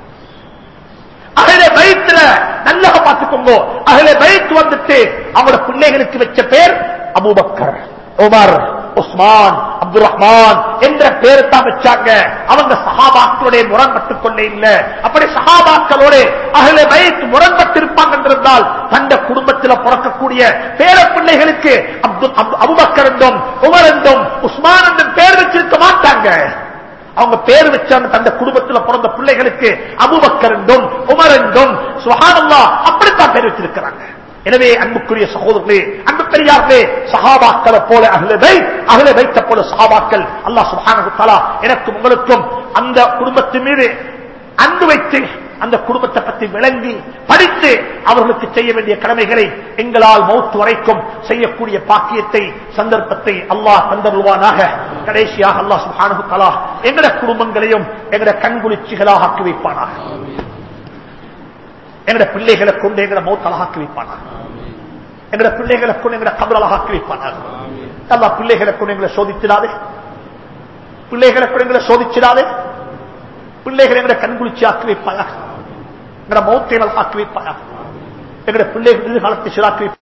அகலே வைத்துல நல்லா பார்த்துக்கோங்க அகலே வைத்து வந்துட்டு அவங்களோட பிள்ளைகளுக்கு வச்ச பேர் அபூபக்கர் உமர் உஸ்மான் அப்துல் ரஹ்மான் என்ற பேரு தான் வச்சாங்க அவங்க சஹாபாக்களுடைய முரண்பட்டுக் கொள்ள இல்ல அப்படி சஹாபாக்களோட அகல வயசு முரண்பட்டு இருப்பாங்க என்றிருந்தால் தந்த குடும்பத்தில் பிறக்கக்கூடிய பேர பிள்ளைகளுக்கு அப்துல் அபுபக்கர் என்றும் உமர் என்றும் உஸ்மான் என்றும் பேர் வச்சிருக்க மாட்டாங்க அவங்க பேர் வச்சாங்க தந்த குடும்பத்தில் பிறந்த பிள்ளைகளுக்கு அபுபக்கர் என்றும் உமர் என்றும் சுஹானல்லா அப்படித்தான் பேர் வச்சிருக்கிறாங்க எனவே அன்புக்குரிய சகோதரர்களே அன்பு பெரியார்களே சகாபாக்களை போல அகலவை அகல வைத்த போல சகாபாக்கள் அல்லாஹ் சுப்ஹானஹு தஆலா எனக்கும் உங்களுக்கும் அந்த குடும்பத்தின் மீது அன்பு வைத்து அந்த குடும்பத்தை பற்றி விளங்கி படித்து அவர்களுக்கு செய்ய வேண்டிய கடமைகளை எங்களால் மௌத்து வரைக்கும் செய்யக்கூடிய பாக்கியத்தை சந்தர்ப்பத்தை அல்லாஹ் தந்தருவானாக கடைசியாக அல்லாஹ் சுப்ஹானஹு தஆலா எங்கட குடும்பங்களையும் எங்கட கண்குளிர்ச்சிகளாக ஆக்கி வைப்பானாக எங்கட பிள்ளைகளை கொண்டு எங்கட மௌத் அழகாக்கி வைப்பானாக எங்கட பிள்ளைகளை கொண்டு எங்கட கபர் அழகாக்கி வைப்பானாக அல்லா பிள்ளைகளை கொண்டு எங்களை சோதிச்சிடாதே பிள்ளைகளை கொண்டு எங்களை சோதிச்சிடாதே பிள்ளைகளை எங்கட கண்குளிர்ச்சி ஆக்கி வைப்பாயாக எங்கட மௌத்தை ஆக்கி வைப்பாயாக எங்கட பிள்ளைகள் எதிர்காலத்தை சிறாக்கி வைப்பாயாக